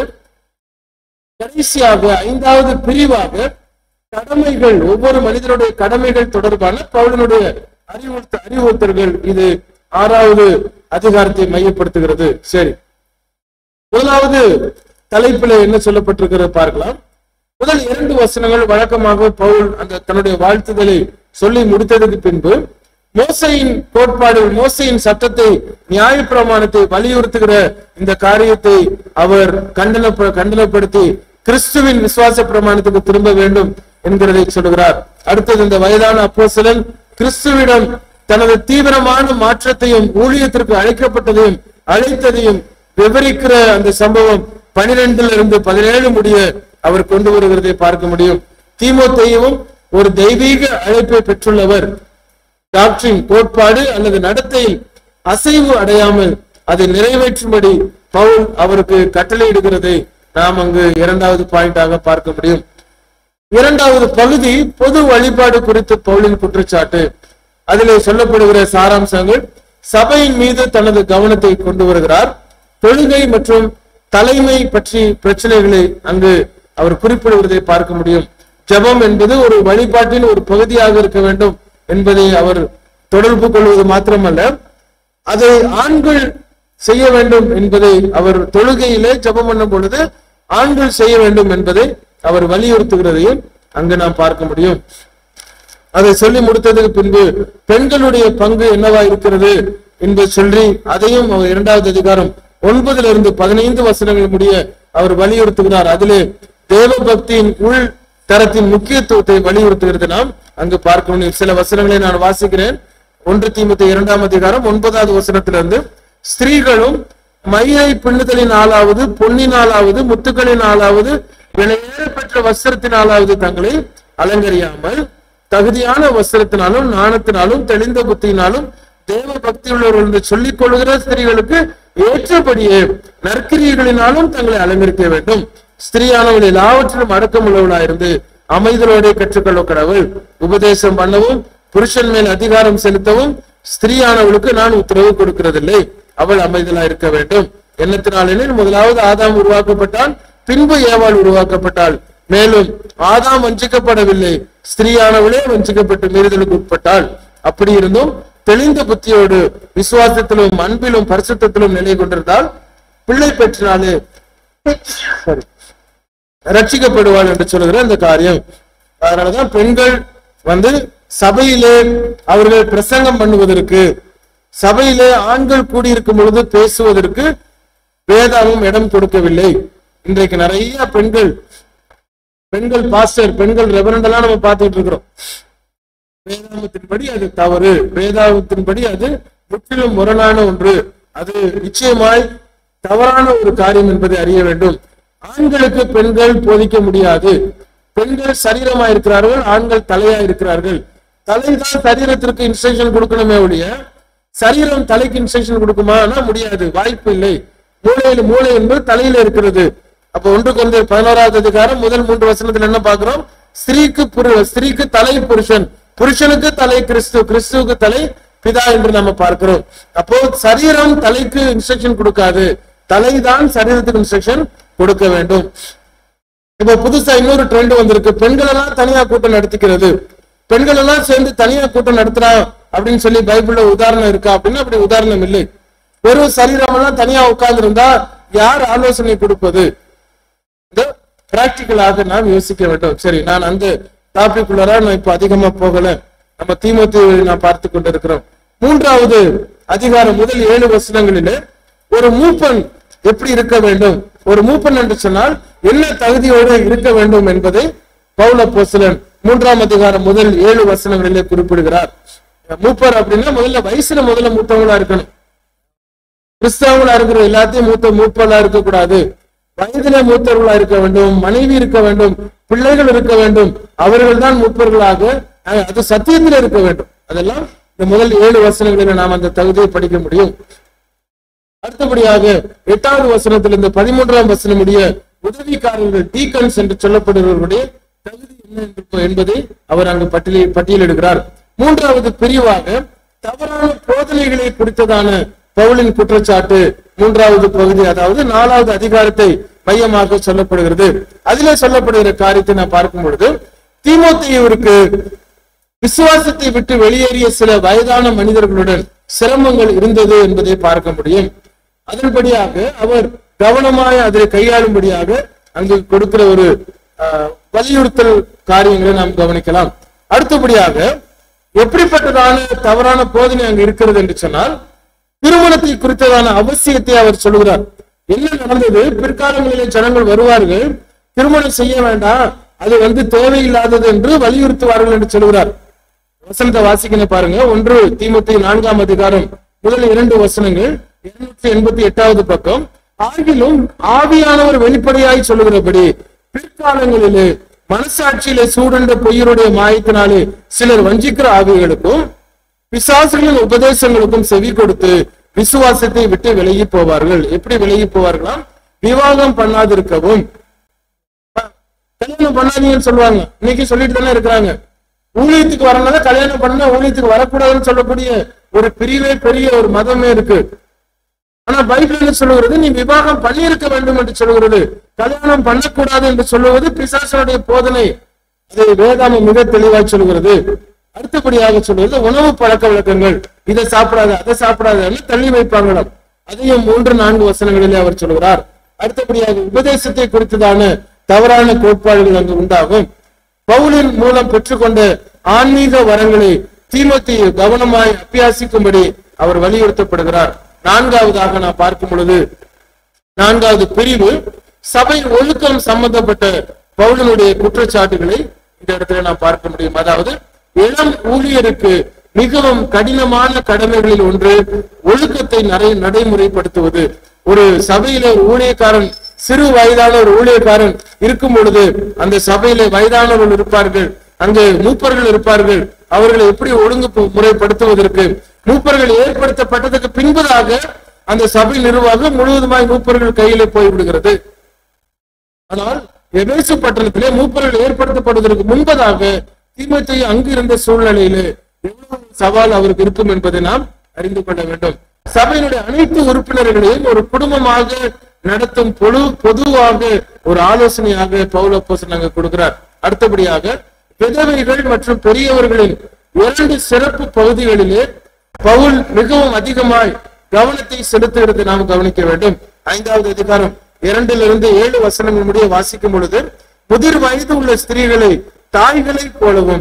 கடைசியாக ஐந்தாவது பிரிவாக கடமைகள் ஒவ்வொரு மனிதனுடைய கடமைகள் தொடர்பான பவுலினுடைய அறிவுறுத்த அறிவுறுத்தல்கள் இது ஆறாவது அதிகாரத்தை மையப்படுத்துகிறது சரி முதலாவது தலைப்பில் என்ன சொல்லப்பட்டிருக்கிறது பார்க்கலாம் முதல் இரண்டு வசனங்கள் வழக்கமாக பவுல் அந்த தன்னுடைய வாழ்த்துதலை சொல்லி முடித்ததுக்கு பின்பு மோசையின் கோட்பாடு மோசையின் சட்டத்தை நியாயப்பிரமாணத்தை வலியுறுத்துகிற இந்த காரியத்தை அவர் கண்டன கண்டனப்படுத்தி கிறிஸ்துவின் விசுவாச பிரமாணத்துக்கு திரும்ப வேண்டும் என்கிறதை சொல்லுகிறார் அடுத்தது இந்த வயதான அப்போஸ்தலன் கிறிஸ்துவிடம் தனது தீவிரமான மாற்றத்தையும் ஊழியத்திற்கு அழைக்கப்பட்டதையும் அழைத்ததையும் விவரிக்கிற அந்த சம்பவம் பனிரெண்டுல இருந்து பதினேழு முடிய அவர் கொண்டு வருகிறதை பார்க்க முடியும் தீமோத்தேயுவும் ஒரு தெய்வீக அழைப்பை பெற்றுள்ளவர் டாக்டரின் கோட்பாடு அல்லது நடத்தையில் அசைவு அடையாமல் அதை நிறைவேற்றும்படி பவுல் அவருக்கு கட்டளையிடுகிறதை நாம் அங்கு இரண்டாவது பாயிண்டாக பார்க்க முடியும் இரண்டாவது பகுதி பொது வழிபாடு குறித்து பவுலின் குற்றச்சாட்டு அதிலே சொல்லப்படுகிற சாராம்சங்கள் சபையின் மீது தனது கவனத்தை கொண்டு வருகிறார் தொழுகை மற்றும் தலைமை பற்றி பிரச்சனைகளை அங்கு அவர் குறிப்பிடுவதை பார்க்க முடியும் ஜெபம் என்பது ஒரு வழிபாட்டின் ஒரு பகுதியாக இருக்க வேண்டும் என்பதை அவர் தொடர்பு கொள்வது மாத்திரமல்ல அதை ஆண்கள் செய்ய வேண்டும் என்பதை அவர் தொழுகையிலே ஜெபம் பண்ணும் பொழுது ஆண்கள் செய்ய வேண்டும் என்பதை அவர் வலியுறுத்துகிறதையும் அங்கு நாம் பார்க்க முடியும் அதை சொல்லி முடித்ததுக்கு பின்பு பெண்களுடைய பங்கு என்னவா இருக்கிறது என்பதை சொல்லி அதையும் அவர் இரண்டாவது அதிகாரம் ஒன்பதுல இருந்து பதினைந்து வசனங்கள் முடிய அவர் வலியுறுத்துகிறார் அதிலே தேவ பக்தியின் உள் தரத்தின் முக்கியத்துவத்தை வலியுறுத்துகிறது நாம் அங்கு பார்க்க முடியும் சில வசனங்களை நான் வாசிக்கிறேன் ஒன்று தீமத்து இரண்டாம் அதிகாரம் ஒன்பதாவது வசனத்திலிருந்து ஸ்திரீகளும் மயிரை பின்னுதலின் ஆளாவது பொன்னினாலாவது முத்துக்களின் ஆளாவது விலையேற பெற்ற வஸ்திரத்தினாலாவது தங்களை அலங்கரியாமல் தகுதியான வஸ்திரத்தினாலும் நாணத்தினாலும் தெளிந்த புத்தியினாலும் தேவ பக்தி உள்ளவர்கள் என்று சொல்லிக் கொள்கிற ஸ்திரீகளுக்கு ஏற்றபடியே நற்கிரியைகளினாலும் தங்களை அலங்கரிக்க வேண்டும் ஸ்திரீயானவள் எல்லாவற்றிலும் அடக்கம் உள்ளவளாயிருந்து அமைதலோட கற்றுக்கொள்ள கடவுள் உபதேசம் பண்ணவும் புருஷன் மேல் அதிகாரம் செலுத்தவும் ஸ்திரீயானவளுக்கு நான் உத்தரவு கொடுக்கிறதில்லை அவள் அமைதலா இருக்க வேண்டும் எண்ணத்தினாலெனில் முதலாவது ஆதாம் உருவாக்கப்பட்டான் பின்பு ஏவாள் உருவாக்கப்பட்டாள் மேலும் ஆதாம் வஞ்சிக்கப்படவில்லை ஸ்திரீயானவளே வஞ்சிக்கப்பட்டு மீறுதலுக்கு உட்பட்டாள் அப்படி இருந்தும் தெளிந்த புத்தியோடு விசுவாசத்திலும் அன்பிலும் பரிசுத்தத்திலும் நிலை கொண்டிருந்தால் பிள்ளை பெற்றினாலே சரி ரட்சிக்கப்படுவாள் என்று சொல்லுகிற இந்த காரியம் அதனாலதான் பெண்கள் வந்து சபையிலே அவர்கள் பிரசங்கம் பண்ணுவதற்கு சபையிலே ஆண்கள் கூடியிருக்கும் பொழுது பேசுவதற்கு வேதாவும் இடம் கொடுக்கவில்லை இன்றைக்கு நிறைய பெண்கள் பெண்கள் பாஸ்டர் பெண்கள் ரெவரண்ட் எல்லாம் நம்ம பார்த்துட்டு இருக்கிறோம் வேதாமத்தின்படி அது தவறு வேதாமத்தின்படி அது முற்றிலும் முரணான ஒன்று அது நிச்சயமாய் தவறான ஒரு காரியம் என்பதை அறிய வேண்டும் ஆண்களுக்கு பெண்கள் போதிக்க முடியாது பெண்கள் சரீரமா இருக்கிறார்கள் ஆண்கள் தலையா இருக்கிறார்கள் தலைதான் சரீரத்திற்கு இன்ஸ்ட்ரக்ஷன் கொடுக்கணுமே ஒழிய சரீரம் தலைக்கு இன்ஸ்ட்ரக்ஷன் கொடுக்குமானா முடியாது வாய்ப்பு இல்லை மூளையில மூளை என்பது தலையில இருக்கிறது அப்ப ஒன்று கொஞ்சம் பதினோராவது அதிகாரம் முதல் மூன்று வசனத்துல என்ன பார்க்கிறோம் ஸ்திரீக்கு புரு- ஸ்திரீக்கு தலை புருஷன் புருஷனுக்கு தலை கிறிஸ்து கிறிஸ்துவுக்கு தலை பிதா என்று நம்ம பார்க்கிறோம் அப்போ சரீரம் தலைக்கு இன்ஸ்ட்ரக்ஷன் கொடுக்காது தலைதான் சரீரத்துக்கு இன்ஸ்ட்ரக்ஷன் கொடுக்க வேண்டும் இப்ப புதுசா இன்னொரு ட்ரெண்ட் வந்திருக்கு பெண்கள் எல்லாம் தனியா கூட்டம் நடத்திக்கிறது பெண்கள் எல்லாம் சேர்ந்து தனியா கூட்டம் நடத்துறா அப்படின்னு சொல்லி பைபிள்ல உதாரணம் இருக்கா அப்படின்னா அப்படி உதாரணம் இல்லை வெறும் சரீரம் எல்லாம் தனியா உட்கார்ந்து இருந்தா யார் ஆலோசனை கொடுப்பது பிராக்டிக்கலாக நாம் யோசிக்க வேண்டும் சரி நான் அந்த டாபிக் உள்ளார நான் இப்ப அதிகமா போகல நம்ம தீமோத்தி நான் பார்த்து கொண்டிருக்கிறோம் மூன்றாவது அதிகாரம் முதல் ஏழு வசனங்களிலே ஒரு மூப்பன் எப்படி இருக்க வேண்டும் ஒரு மூப்பன் என்று சொன்னால் என்ன தகுதியோடு இருக்க வேண்டும் என்பதை பவுல போசலன் மூன்றாம் அதிகாரம் முதல் ஏழு வசனங்களிலே குறிப்பிடுகிறார் மூப்பர் அப்படின்னா முதல்ல வயசுல முதல்ல மூத்தவங்களா இருக்கணும் கிறிஸ்தவங்களா இருக்கிற எல்லாத்தையும் மூத்த மூப்பலா இருக்கக்கூடாது வயதிலே மூத்தவர்களா இருக்க வேண்டும் மனைவி இருக்க வேண்டும் பிள்ளைகள் இருக்க வேண்டும் அவர்கள் தான் மூப்பர்களாக அஹ், அது சத்தியத்தில் இருக்க வேண்டும் அதெல்லாம் இந்த முதல் ஏழு வசனங்களில் நாம் அந்த தகுதியை படிக்க முடியும் அடுத்தபடியாக எட்டாவது வசனத்திலிருந்து பதிமூன்றாம் வசனம் உடைய உதவிக்காரர்கள் டீக்கன்ஸ் என்று சொல்லப்படுபவர்களுடைய தகுதி என்ன என்று- என்பதை அவர் அங்கு பட்டியலில் பட்டியலிடுகிறார் மூன்றாவது பிரிவாக தவறான போதனைகளை குறித்ததான பவுலின் குற்றச்சாட்டு மூன்றாவது பகுதி அதாவது நாலாவது அதிகாரத்தை மையமாக சொல்லப்படுகிறது அதிலே சொல்லப்படுகிற காரியத்தை நான் பார்க்கும் பொழுது தீமோத்தேயுவிற்கு விசுவாசத்தை விட்டு வெளியேறிய சில வயதான மனிதர்களுடன் சிரமங்கள் இருந்தது என்பதை பார்க்க முடியும் அதன்படியாக அவர் கவனமாய் அதை கையாளும்படியாக அங்கு கொடுக்கிற ஒரு ஆஹ், வலியுறுத்தல் காரியங்களை நாம் கவனிக்கலாம் அடுத்தபடியாக எப்படிப்பட்டதான தவறான போதனை அங்கு இருக்கிறது என்று சொன்னால் திருமணத்தை குறித்ததான அவசியத்தை அவர் சொல்லுகிறார் என்ன நடந்தது பிற்காலங்களிலே ஜனங்கள் வருவார்கள் திருமணம் செய்ய வேண்டாம் அது வந்து தேவையில்லாதது என்று வலியுறுத்துவார்கள் என்று சொல்கிறார் வசனத்தை வாசிக்கணும் பாருங்க ஒன்று தீமத்தி நான்காம் அதிகாரம் முதல் இரண்டு வசனங்கள் இருநூற்றி எண்பத்தி எட்டாவது பக்கம் ஆகிலும் ஆவியானவர் வெளிப்படையாய் சொல்லுகிறபடி பிற்காலங்களிலே மனசாட்சியிலே சூடண்ட பொய்யருடைய மாயத்தினாலே சிலர் வஞ்சிக்கிற ஆவிகளுக்கும் பிசாசுகளின் உபதேசங்களுக்கும் செவி கொடுத்து விசுவாசத்தை விட்டு விலகி போவார்கள் எப்படி விலகி போவார்களாம் விவாகம் பண்ணாதிருக்கவும் கல்யாணம் பண்ணாதீங்கன்னு சொல்லுவாங்க இன்னைக்கு சொல்லிட்டு தானே இருக்கிறாங்க ஊழியத்துக்கு வரனால கல்யாணம் பண்ணா ஊழியத்துக்கு வரக்கூடாதுன்னு சொல்லக்கூடிய ஒரு பிரிவே பெரிய ஒரு மதமே இருக்கு ஆனா பைபிள் என்ன சொல்லுகிறது நீ விவாகம் பண்ணியிருக்க வேண்டும் என்று சொல்லுகிறது கல்யாணம் பண்ணக்கூடாது என்று சொல்லுவது பிசாசனுடைய போதனை அதை வேதாமம் மிக தெளிவாய் சொல்லுகிறது அடுத்தபடியாக சொல்லுவது உணவு பழக்க வழக்கங்கள் இதை சாப்பிடாத அதை சாப்பிடாதன்னு தள்ளி வைப்பாங்களாம் அதையும் மூன்று நான்கு வசனங்களிலே அவர் சொல்கிறார் அடுத்தபடியாக உபதேசத்தை குறித்ததான தவறான கோட்பாடுகள் அங்கு உண்டாகும் பவுலின் மூலம் பெற்றுக்கொண்ட ஆன்மீக வரங்களை தீமத்தி கவனமாய் அபியாசிக்கும்படி அவர் வலியுறுத்தப்படுகிறார் நான்காவதாக நான் பார்க்கும் பொழுது நான்காவது பிரிவு சபை ஒழுக்கம் சம்பந்தப்பட்ட பவுலனுடைய குற்றச்சாட்டுகளை இந்த இடத்துல நாம் பார்க்க முடியும் அதாவது இளம் ஊழியருக்கு மிகவும் கடினமான கடமைகளில் ஒன்று ஒழுக்கத்தை நடை நடைமுறைப்படுத்துவது ஒரு சபையில ஒரு ஊழியக்காரன் சிறு வயதான ஒரு ஊழியக்காரன் இருக்கும் பொழுது அந்த சபையில வயதானவர்கள் இருப்பார்கள் அங்கு மூப்பர்கள் இருப்பார்கள் அவர்களை எப்படி ஒழுங்கு பு- முறைப்படுத்துவதற்கு மூப்பர்கள் ஏற்படுத்தப்பட்டதுக்கு பின்பதாக அந்த சபை நிர்வாகம் முழுவதுமாய் மூப்பர்கள் கையிலே போய்விடுகிறது ஆனால் எபேசு பட்டணத்திலே மூப்பர்கள் ஏற்படுத்தப்படுவதற்கு முன்பதாக தீமத்தை அங்கு இருந்த சூழ்நிலையிலே எவ்வளவு சவால் அவருக்கு இருக்கும் என்பதை நாம் அறிந்து கொள்ள வேண்டும் சபையினுடைய அனைத்து உறுப்பினர்களையும் ஒரு குடும்பமாக நடத்தும் பொது பொதுவாக ஒரு ஆலோசனையாக பௌலப்போசன் அங்கு கொடுக்கிறார் அடுத்தபடியாக விதவைகள் மற்றும் பெரியவர்களின் இரண்டு சிறப்பு பகுதிகளிலே பவுல் மிகவும் அதிகமாய் கவனத்தை செலுத்துகிறது நாம் கவனிக்க வேண்டும் ஐந்தாவது அதிகாரம் இரண்டிலிருந்து ஏழு வசனங்கள் முடிய வாசிக்கும் பொழுது முதிர் வயது உள்ள ஸ்திரீகளை தாய்களைப் போலவும்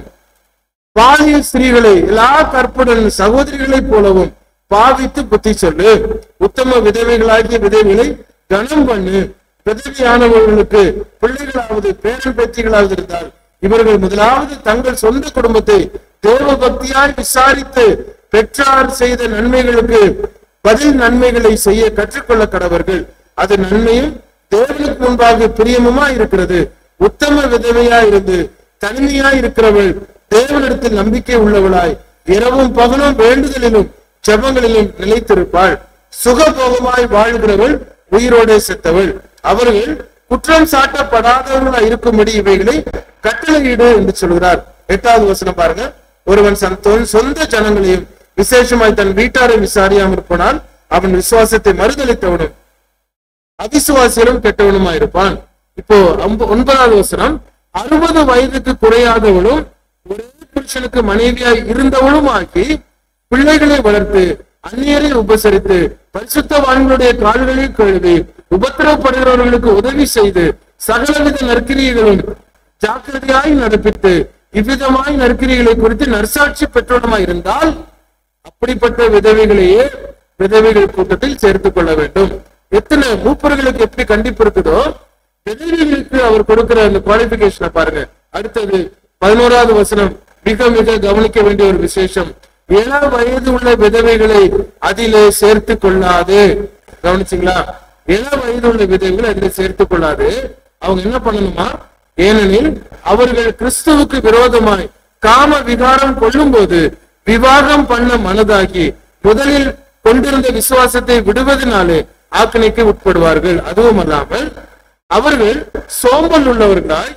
பாலிய ஸ்திரீகளை எல்லா கற்புடன் சகோதரிகளைப் போலவும் பாவித்து புத்தி சொல்லு உத்தம விதவைகளாகிய விதவைகளை கனம் பண்ணு விதவியானவர்களுக்கு பிள்ளைகளாவது பேரன் பேத்திகளாவது இருந்தால் இவர்கள் முதலாவது தங்கள் சொந்த குடும்பத்தை தேவ பக்தியாய் விசாரித்து பெற்றார் செய்த நன்மைகளுக்கு பதில் நன்மைகளை செய்ய கற்றுக்கொள்ள கடவர்கள் அது நன்மையும் தேவனுக்கு முன்பாக பிரியமுமா இருக்கிறது உத்தம விதவையா இருந்து தனிமையா இருக்கிறவள் தேவனிடத்தில் நம்பிக்கை உள்ளவளாய் இரவும் பகலும் வேண்டுதலிலும் ஜெபங்களிலும் நிலைத்திருப்பாள் சுகபோகமாய் வாழ்கிறவள் உயிரோடே செத்தவள் அவர்கள் குற்றம் சாட்டப்படாதவர்களாய் இருக்கும்படி இவைகளை கட்டளையிடு என்று சொல்கிறார் எட்டாவது வசனம் பாருங்க ஒருவன் தன் தொ- சொந்த ஜனங்களையும் விசேஷமாய் தன் வீட்டாரை விசாரியாமற் போனால் அவன் விசுவாசத்தை மறுதளித்தவனும் அவிசுவாசியரும் கெட்டவனுமா இருப்பான் இப்போ அம்ப- ஒன்பதாவது வசனம் அறுபது வயதுக்கு குறையாதவளும் ஒரே புருஷனுக்கு மனைவியாய் இருந்தவளும் ஆகி பிள்ளைகளை வளர்த்து அந்நியரை உபசரித்து பரிசுத்தவான்களுடைய கால்களில் கழுவி உபத்திரவப்படுகிறவர்களுக்கு உதவி செய்து சகலவித நற்கிரியைகளும் ஜாக்கிரதையாய் நடப்பித்து இவ்விதமாய் நற்கிரிகளை குறித்து நற்சாட்சி பெற்றோருமாய் இருந்தால் அப்படிப்பட்ட விதவைகளையே விதவைகள் கூட்டத்தில் சேர்த்துக் கொள்ள வேண்டும் எத்தனை மூப்பர்களுக்கு எப்படி கண்டிப்பு இருக்குதோ விதவைகளுக்கு அவர் கொடுக்கிற அந்த குவாலிபிகேஷனை பாருங்க அடுத்தது பதினோராவது வசனம் மிக மிக கவனிக்க வேண்டிய ஒரு விசேஷம் இள வயது உள்ள விதவைகளை அதிலே சேர்த்து கொள்ளாது கவனிச்சிங்களா இள வயது உள்ள விதவைகளை அதிலே சேர்த்துக் கொள்ளாது அவங்க என்ன பண்ணணுமா ஏனெனில் அவர்கள் கிறிஸ்துவுக்கு விரோதமாய் காம விகாரம் கொள்ளும்போது விவாகம் பண்ண மனதாகி முதலில் கொண்டிருந்த விசுவாசத்தை விடுவதனாலே ஆக்கணைக்கு உட்படுவார்கள் அதுவும் அல்லாமல் அவர்கள் சோம்பல் உள்ளவர்களாய்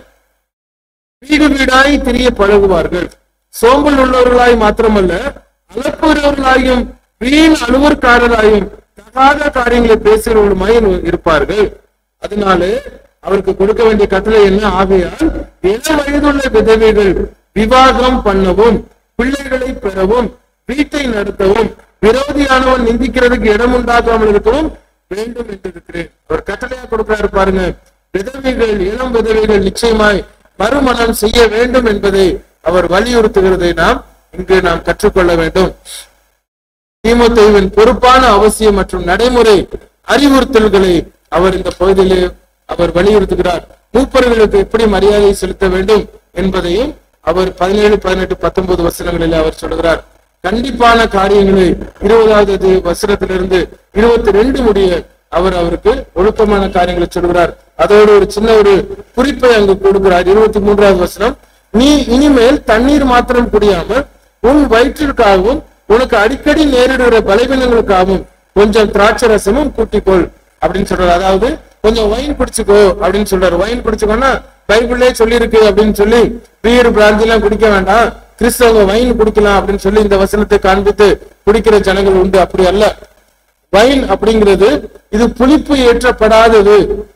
வீடு வீடாய் திரிய பழகுவார்கள் சோம்பல் உள்ளவர்களாய் மாத்திரமல்ல அலப்புகிறவர்களாயும் வீண் அலுவற்காரராயும் தகாத காரியங்களை பேசுகிறவர்களுமாய் இருப்பார்கள் அதனால அவருக்கு கொடுக்க வேண்டிய கட்டளை என்ன ஆகையால் இள வயதுள்ள விதவைகள் விவாகம் பண்ணவும் பிள்ளைகளை பெறவும் வீட்டை நடத்தவும் விரோதியானவன் நிந்திக்கிறதுக்கு இடம் உண்டாக்காமல் இருக்கவும் வேண்டும் என்று இருக்கிறேன் அவர் கட்டளையா கொடுக்கிறாரு பாருங்க விதவைகள் இளம் விதவைகள் நிச்சயமாய் மறுமணம் செய்ய வேண்டும் என்பதை அவர் வலியுறுத்துகிறதை நாம் இங்கு நாம் கற்றுக்கொள்ள வேண்டும் தீமோத்தேயுவின் பொறுப்பான அவசியம் மற்றும் நடைமுறை அறிவுறுத்தல்களை அவர் இந்த பகுதியிலே அவர் வலியுறுத்துகிறார் மூப்பர்களுக்கு எப்படி மரியாதை செலுத்த வேண்டும் என்பதையும் அவர் பதினேழு பதினெட்டு பத்தொன்பது வசனங்களில் அவர் சொல்கிறார் கண்டிப்பான காரியங்களை இருபதாவது அதி- வசனத்திலிருந்து இருபத்தி ரெண்டு முடிய அவர் அவருக்கு ஒழுக்கமான காரியங்களை சொல்கிறார் அதோடு ஒரு சின்ன ஒரு குறிப்பை அங்கு கொடுக்கிறார் இருபத்தி மூன்றாவது வசனம் நீ இனிமேல் தண்ணீர் மாத்திரம் குடியாமல் உன் வயிற்றிற்காகவும் உனக்கு அடிக்கடி நேரிடுகிற பலவீனங்களுக்காகவும் கொஞ்சம் திராட்சை ரசமும் கூட்டிக்கொள் அப்படின்னு சொல்றாரு அதாவது கொஞ்சம் ஒயின் குடிச்சுக்கோ அப்படின்னு சொல்றாரு ஒயின் குடிச்சுக்கோன்னா பைபிள்லே சொல்லியிருக்கு அப்படின்னு சொல்லி பீர் பிராந்தி எல்லாம் குடிக்க வேண்டாம் கிறிஸ்தவங்க வைன் குடிக்கலாம் அப்படின்னு சொல்லி இந்த வசனத்தை காண்பித்து குடிக்கிற ஜனங்கள் உண்டு அப்படி அல்ல வைன் அப்படிங்கிறது இது புளிப்பு ஏற்றப்படாதது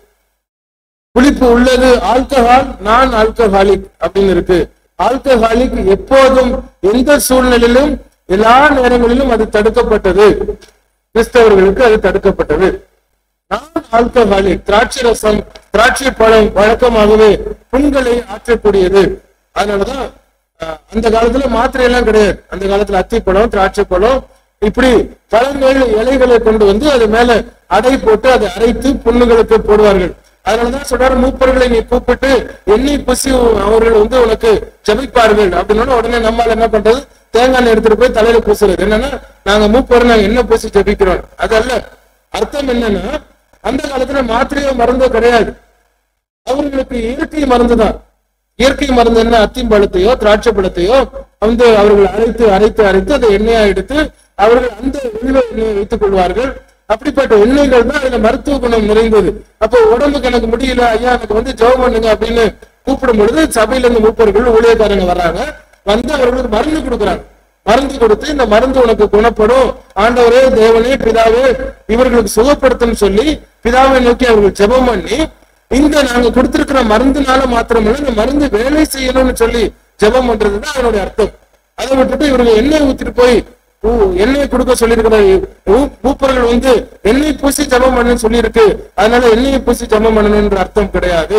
புளிப்பு உள்ளது ஆல்கஹால் நான் ஆல்கஹாலிக் அப்படின்னு இருக்கு ஆல்கஹாலிக் எப்போதும் எந்த சூழ்நிலையிலும் எல்லா நேரங்களிலும் அது தடுக்கப்பட்டது கிறிஸ்தவர்களுக்கு அது தடுக்கப்பட்டது நான் ஆல்கஹாலிக் திராட்சை ரசம் திராட்சை பழம் வழக்கமாகவே புண்களை ஆற்றக்கூடியது அதனாலதான் அஹ், அந்த காலத்துல மாத்திரை எல்லாம் கிடையாது அந்த காலத்துல அத்திப்பழம் திராட்சை பழம் இப்படி பழங்கள் இலைகளை கொண்டு வந்து அது மேல அடை போட்டு அதை அரைத்து புண்ணுகளுக்கு போடுவார்கள் அதனாலதான் சொல்றாரு மூப்பர்களை நீ கூப்பிட்டு எண்ணெய் பூசி அவர்கள் வந்து உனக்கு ஜெபிப்பார்கள் அப்படின்னு உடனே நம்மால் என்ன பண்றது தேங்காய் எண்ணெய் எடுத்துட்டு போய் தலையில பூசுறது என்னன்னா நாங்க மூப்பர் நாங்க எண்ணெய் பூசி ஜெபிக்கிறோம் அது அல்ல அர்த்தம் என்னன்னா அந்த காலத்துல மாத்திரையோ மருந்தோ கிடையாது அவர்களுக்கு இயற்கை மருந்து தான் இயற்கை மருந்து என்ன அத்திம்பழத்தையோ திராட்சை பழத்தையோ வந்து அவர்கள் அரைத்து அரைத்து அரைத்து அதை எண்ணெயா எடுத்து அவர்கள் அந்த வில்வ எண்ணெயை வைத்துக் கொள்வார்கள் அப்படிப்பட்ட எண்ணெய்கள் தான் அதுல மருத்துவ குணம் நிறைந்தது அப்போ உடம்புக்கு எனக்கு முடியல ஐயா எனக்கு வந்து ஜெபம் பண்ணுங்க அப்படின்னு கூப்பிடும் பொழுது சபையில இருந்து மூப்பர்கள் ஊழியக்காரங்க வர்றாங்க வந்து அவர்களுக்கு மருந்து கொடுக்குறாங்க மருந்து கொடுத்து இந்த மருந்து உனக்கு குணப்படும் ஆண்டவரே தேவனே பிதாவே இவர்களுக்கு சுகப்படுத்தும் சொல்லி பிதாவை நோக்கி அவர்கள் ஜெபம் பண்ணி இந்த நாங்க கொடுத்திருக்கிற மருந்துனால மாத்திரமல்ல இந்த மருந்து வேலை செய்யணும்னு சொல்லி ஜெபம் பண்றதுதான் அதனுடைய அர்த்தம் அதை விட்டுட்டு இவர்கள் எண்ணெய் ஊத்திட்டு போய் ஊ, எண்ணெய் கொடுக்க சொல்லியிருக்கிற ஊ- மூப்பர்கள் வந்து எண்ணெய் பூசி ஜெபம் பண்ணுன்னு சொல்லியிருக்கு அதனால எண்ணெயை பூசி ஜெபம் பண்ணணும்ன்ற அர்த்தம் கிடையாது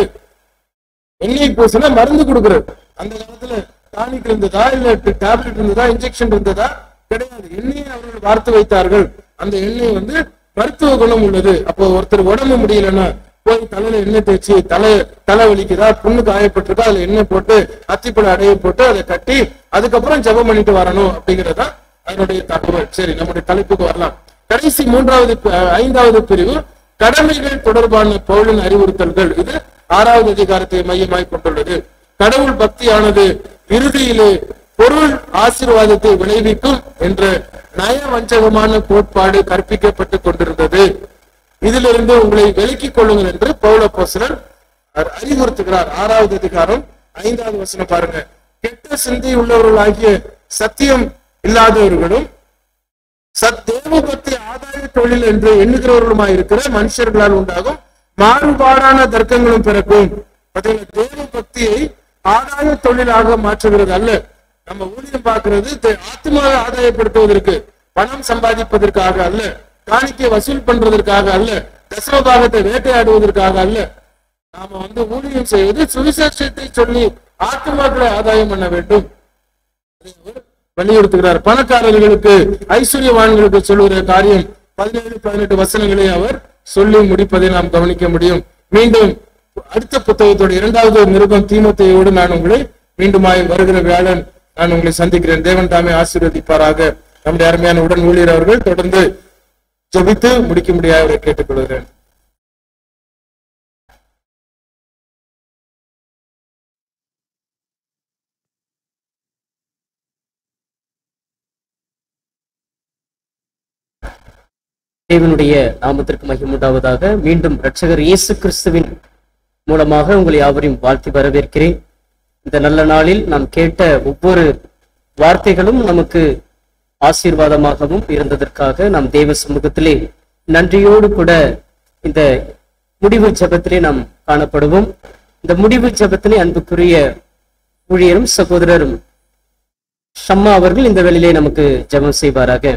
எண்ணெய் பூசினா மருந்து கொடுக்கிறது அந்த காலத்துல டானிக் இருந்ததா இல்ல டேப்லெட் இருந்ததா இன்ஜெக்ஷன் இருந்ததா கிடையாது எண்ணெயை அவர்கள் வார்த்து வைத்தார்கள் அந்த எண்ணெய் வந்து மருத்துவ குணம் உள்ளது அப்போ ஒருத்தர் உடம்பு முடியலன்னா போய் தலையில எண்ணெய் தேய்ச்சி தலை தலை வலிக்குதா புண்ணு காயப்பட்டிருக்கா அதுல எண்ணெய் போட்டு அத்திப்பழ அடையை போட்டு அதை கட்டி அதுக்கப்புறம் ஜெபம் பண்ணிட்டு வரணும் அப்படிங்கறதா அதனுடைய தகவல் சரி நம்முடைய தலைப்புக்கு வரலாம் கடைசி மூன்றாவது பி- ஐந்தாவது பிரிவு கடமைகள் தொடர்பான பவுலின் அறிவுறுத்தல்கள் இது ஆறாவது அதிகாரத்தை மையமாய் கொண்டுள்ளது கடவுள் பக்தியானது இறுதியிலே பொருள் ஆசீர்வாதத்தை விளைவிக்கும் என்ற நயவஞ்சகமான கோட்பாடு கற்பிக்கப்பட்டுக் கொண்டிருந்தது இதிலிருந்து உங்களை விலக்கிக் கொள்ளுங்கள் என்று பவுல போசலர் அறிவுறுத்துகிறார் ஆறாவது அதிகாரம் ஐந்தாவது வசனம் பாருங்க கெட்ட சிந்தை உள்ளவர்களாகிய சத்தியம் இல்லாதவர்களும் சத் தேவ பக்தி ஆதாய தொழில் என்று எண்ணுகிறவர்களுமாய் இருக்கிற மனுஷர்களால் உண்டாகும் மாறுபாடான தர்க்கங்களும் பிறக்கும் பாத்தீங்களா, தேவ பக்தியை ஆதாய தொழிலாக மாற்றுகிறது அல்ல நம்ம ஊழியம் பார்க்கிறது தே- ஆத்மாவை ஆதாயப்படுத்துவதற்கு பணம் சம்பாதிப்பதற்காக அல்ல காணிக்கை வசூல் பண்றதற்காக அல்ல தசமபாகத்தை வேட்டையாடுவதற்காக அல்ல நாம வந்து ஊழியம் செய்வது சுவிசேஷத்தை சொல்லி ஆத்மாக்களை ஆதாயம் பண்ண வேண்டும் அவர் வலியுறுத்துகிறார் பணக்காரர்களுக்கு ஐஸ்வர்யவான்களுக்கு சொல்லுகிற காரியம் பதினேழு பதினெட்டு வசனங்களை அவர் சொல்லி முடிப்பதை நாம் கவனிக்க முடியும் மீண்டும் அடுத்த புத்தகத்தோட இரண்டாவது நிருபம் தீமத்தையோடு நான் உங்களை மீண்டுமாய் வருகிற வியாழன் நான் உங்களை சந்திக்கிறேன் தேவன் தாமே ஆசீர்வதிப்பாராக நம்முடைய அருமையான உடன் ஊழியர் அவர்கள் தொடர்ந்து ஜெபித்து முடிக்க முடியாது அவரை கேட்டுக்கொள்கிறேன் தேவனுடைய நாமத்திற்கு மகிமுண்டாவதாக மீண்டும் இரட்சகர் இயேசு கிறிஸ்துவின் மூலமாக உங்களை யாவரையும் வாழ்த்தி வரவேற்கிறேன் இந்த நல்ல நாளில் நாம் கேட்ட ஒவ்வொரு வார்த்தைகளும் நமக்கு ஆசீர்வாதமாகவும் இருந்ததற்காக நாம் தேவ சமூகத்திலே நன்றியோடு கூட இந்த முடிவு ஜெபத்திலே நாம் காணப்படுவோம் இந்த முடிவு ஜெபத்திலே அன்புக்குரிய ஊழியரும் சகோதரரும் ஷம்மா அவர்கள் இந்த வேளையிலே நமக்கு ஜெபம் செய்வாராக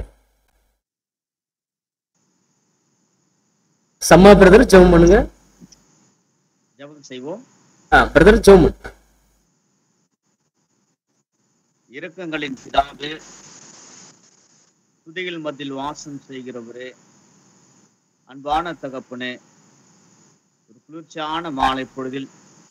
சம்மா பிரதர் ஜெபம் பண்ணுங்க ஜெபம் செய்வோம் ஆ பிரதர் ஜெபம் பண்ணுங்க. இரக்கங்களின் பிதாவே துதிகள் மத்தியில் வாசம் செய்கிறவரே அன்பான தகப்பனே ஒரு குளிர்ச்சியான மாலை பொழுதில்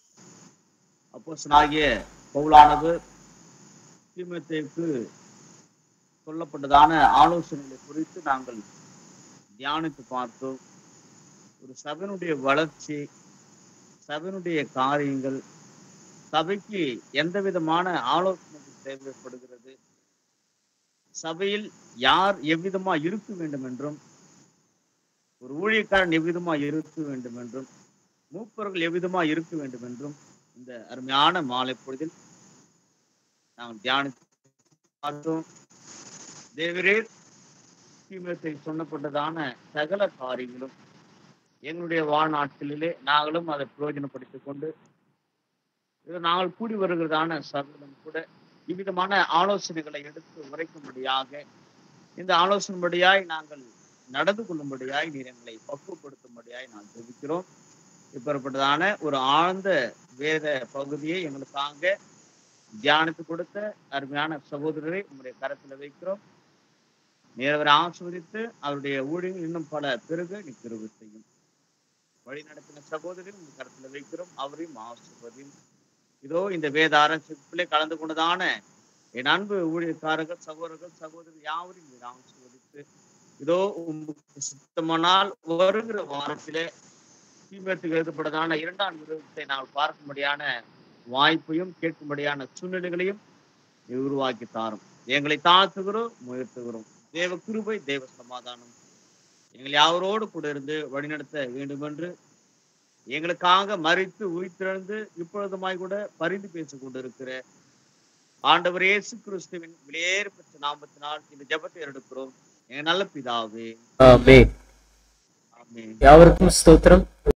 அப்போஸ்தலனாகிய பவுலானவர் தீமோத்தேயுக்கு சொல்லப்பட்டதான ஆலோசனைகளை குறித்து நாங்கள் தியானித்து பார்த்தோம் ஒரு சபையினுடைய வளர்ச்சி சபையினுடைய காரியங்கள் சபைக்கு எந்த விதமான ஆலோசனைகள் தேவைப்படுகிறது சபையில் யார் எவ்விதமா இருக்க வேண்டும் என்றும் ஒரு ஊழியக்காரன் எவ்விதமா இருக்க வேண்டும் என்றும் மூப்பர்கள் எவ்விதமா இருக்க வேண்டும் என்றும் இந்த அருமையான மாலை பொழுதில் நாங்கள் தியானித்து பார்த்தோம் தேவரீர் தீமத்தை சொன்னப்பட்டதான சகல காரியங்களும் எங்களுடைய வாழ்நாட்களிலே நாங்களும் அதை பிரயோஜனப்படுத்திக் கொண்டு இது நாங்கள் கூடி வருகிறதான சகலம் கூட இவ்விதமான ஆலோசனைகளை எடுத்து உரைக்கும்படியாக இந்த ஆலோசனைப்படியாய் நாங்கள் நடந்து கொள்ளும்படியாய் நீர் எங்களை பக்குவப்படுத்தும்படியாய் நான் ஜெபிக்கிறோம் இப்பேற்பட்டதான ஒரு ஆழ்ந்த வேத பகுதியை எங்களுக்காக தியானித்து கொடுத்த அருமையான சகோதரரை உங்களுடைய கரத்தில் வைக்கிறோம் நேரவரை ஆஸ்வதித்து அவருடைய ஊழியங்கள் இன்னும் பல பெருக நீ பெருகு செய்யும் வழி நடத்தின சகோதரியும் உங்கள் கருத்துல வைக்கிறோம் அவரையும் ஆசிர்வதியும் இதோ இந்த வேத ஆராய்ச்சிக்குள்ளே கலந்து கொண்டதான என் அன்பு ஊழியக்காரர்கள் சகோதரர்கள் சகோதரி யாவரையும் நீர் ஆசிர்வதித்து இதோ உங்களுக்கு சுத்தமானால் வருகிற வாரத்திலே தீபத்துக்கு எழுதப்பட்டதான இரண்டாம் விருதத்தை நாங்கள் பார்க்கும்படியான வாய்ப்பையும் கேட்கும்படியான சூழ்நிலைகளையும் நீர் உருவாக்கி தாரும் எங்களை தாழ்த்துகிறோம் முயர்த்துகிறோம் தேவ கிருபை தேவ சமாதானம் எங்கள் யாவரோடு கூட இருந்து வழிநடத்த வேண்டும் என்று எங்களுக்காக மறித்து உயிர்த்திழந்து இப்பொழுதுமாய் கூட பரிந்து பேசிக் கொண்டிருக்கிற ஆண்டவர் இயேசு கிறிஸ்துவின் விலையேறு பெற்ற நாமத்தினால் இந்த ஜெபத்தை எடுக்கிறோம் எங்க நல்ல பிதாவே ஆமென் ஆமென் யாவருக்கும் ஸ்தோத்திரம்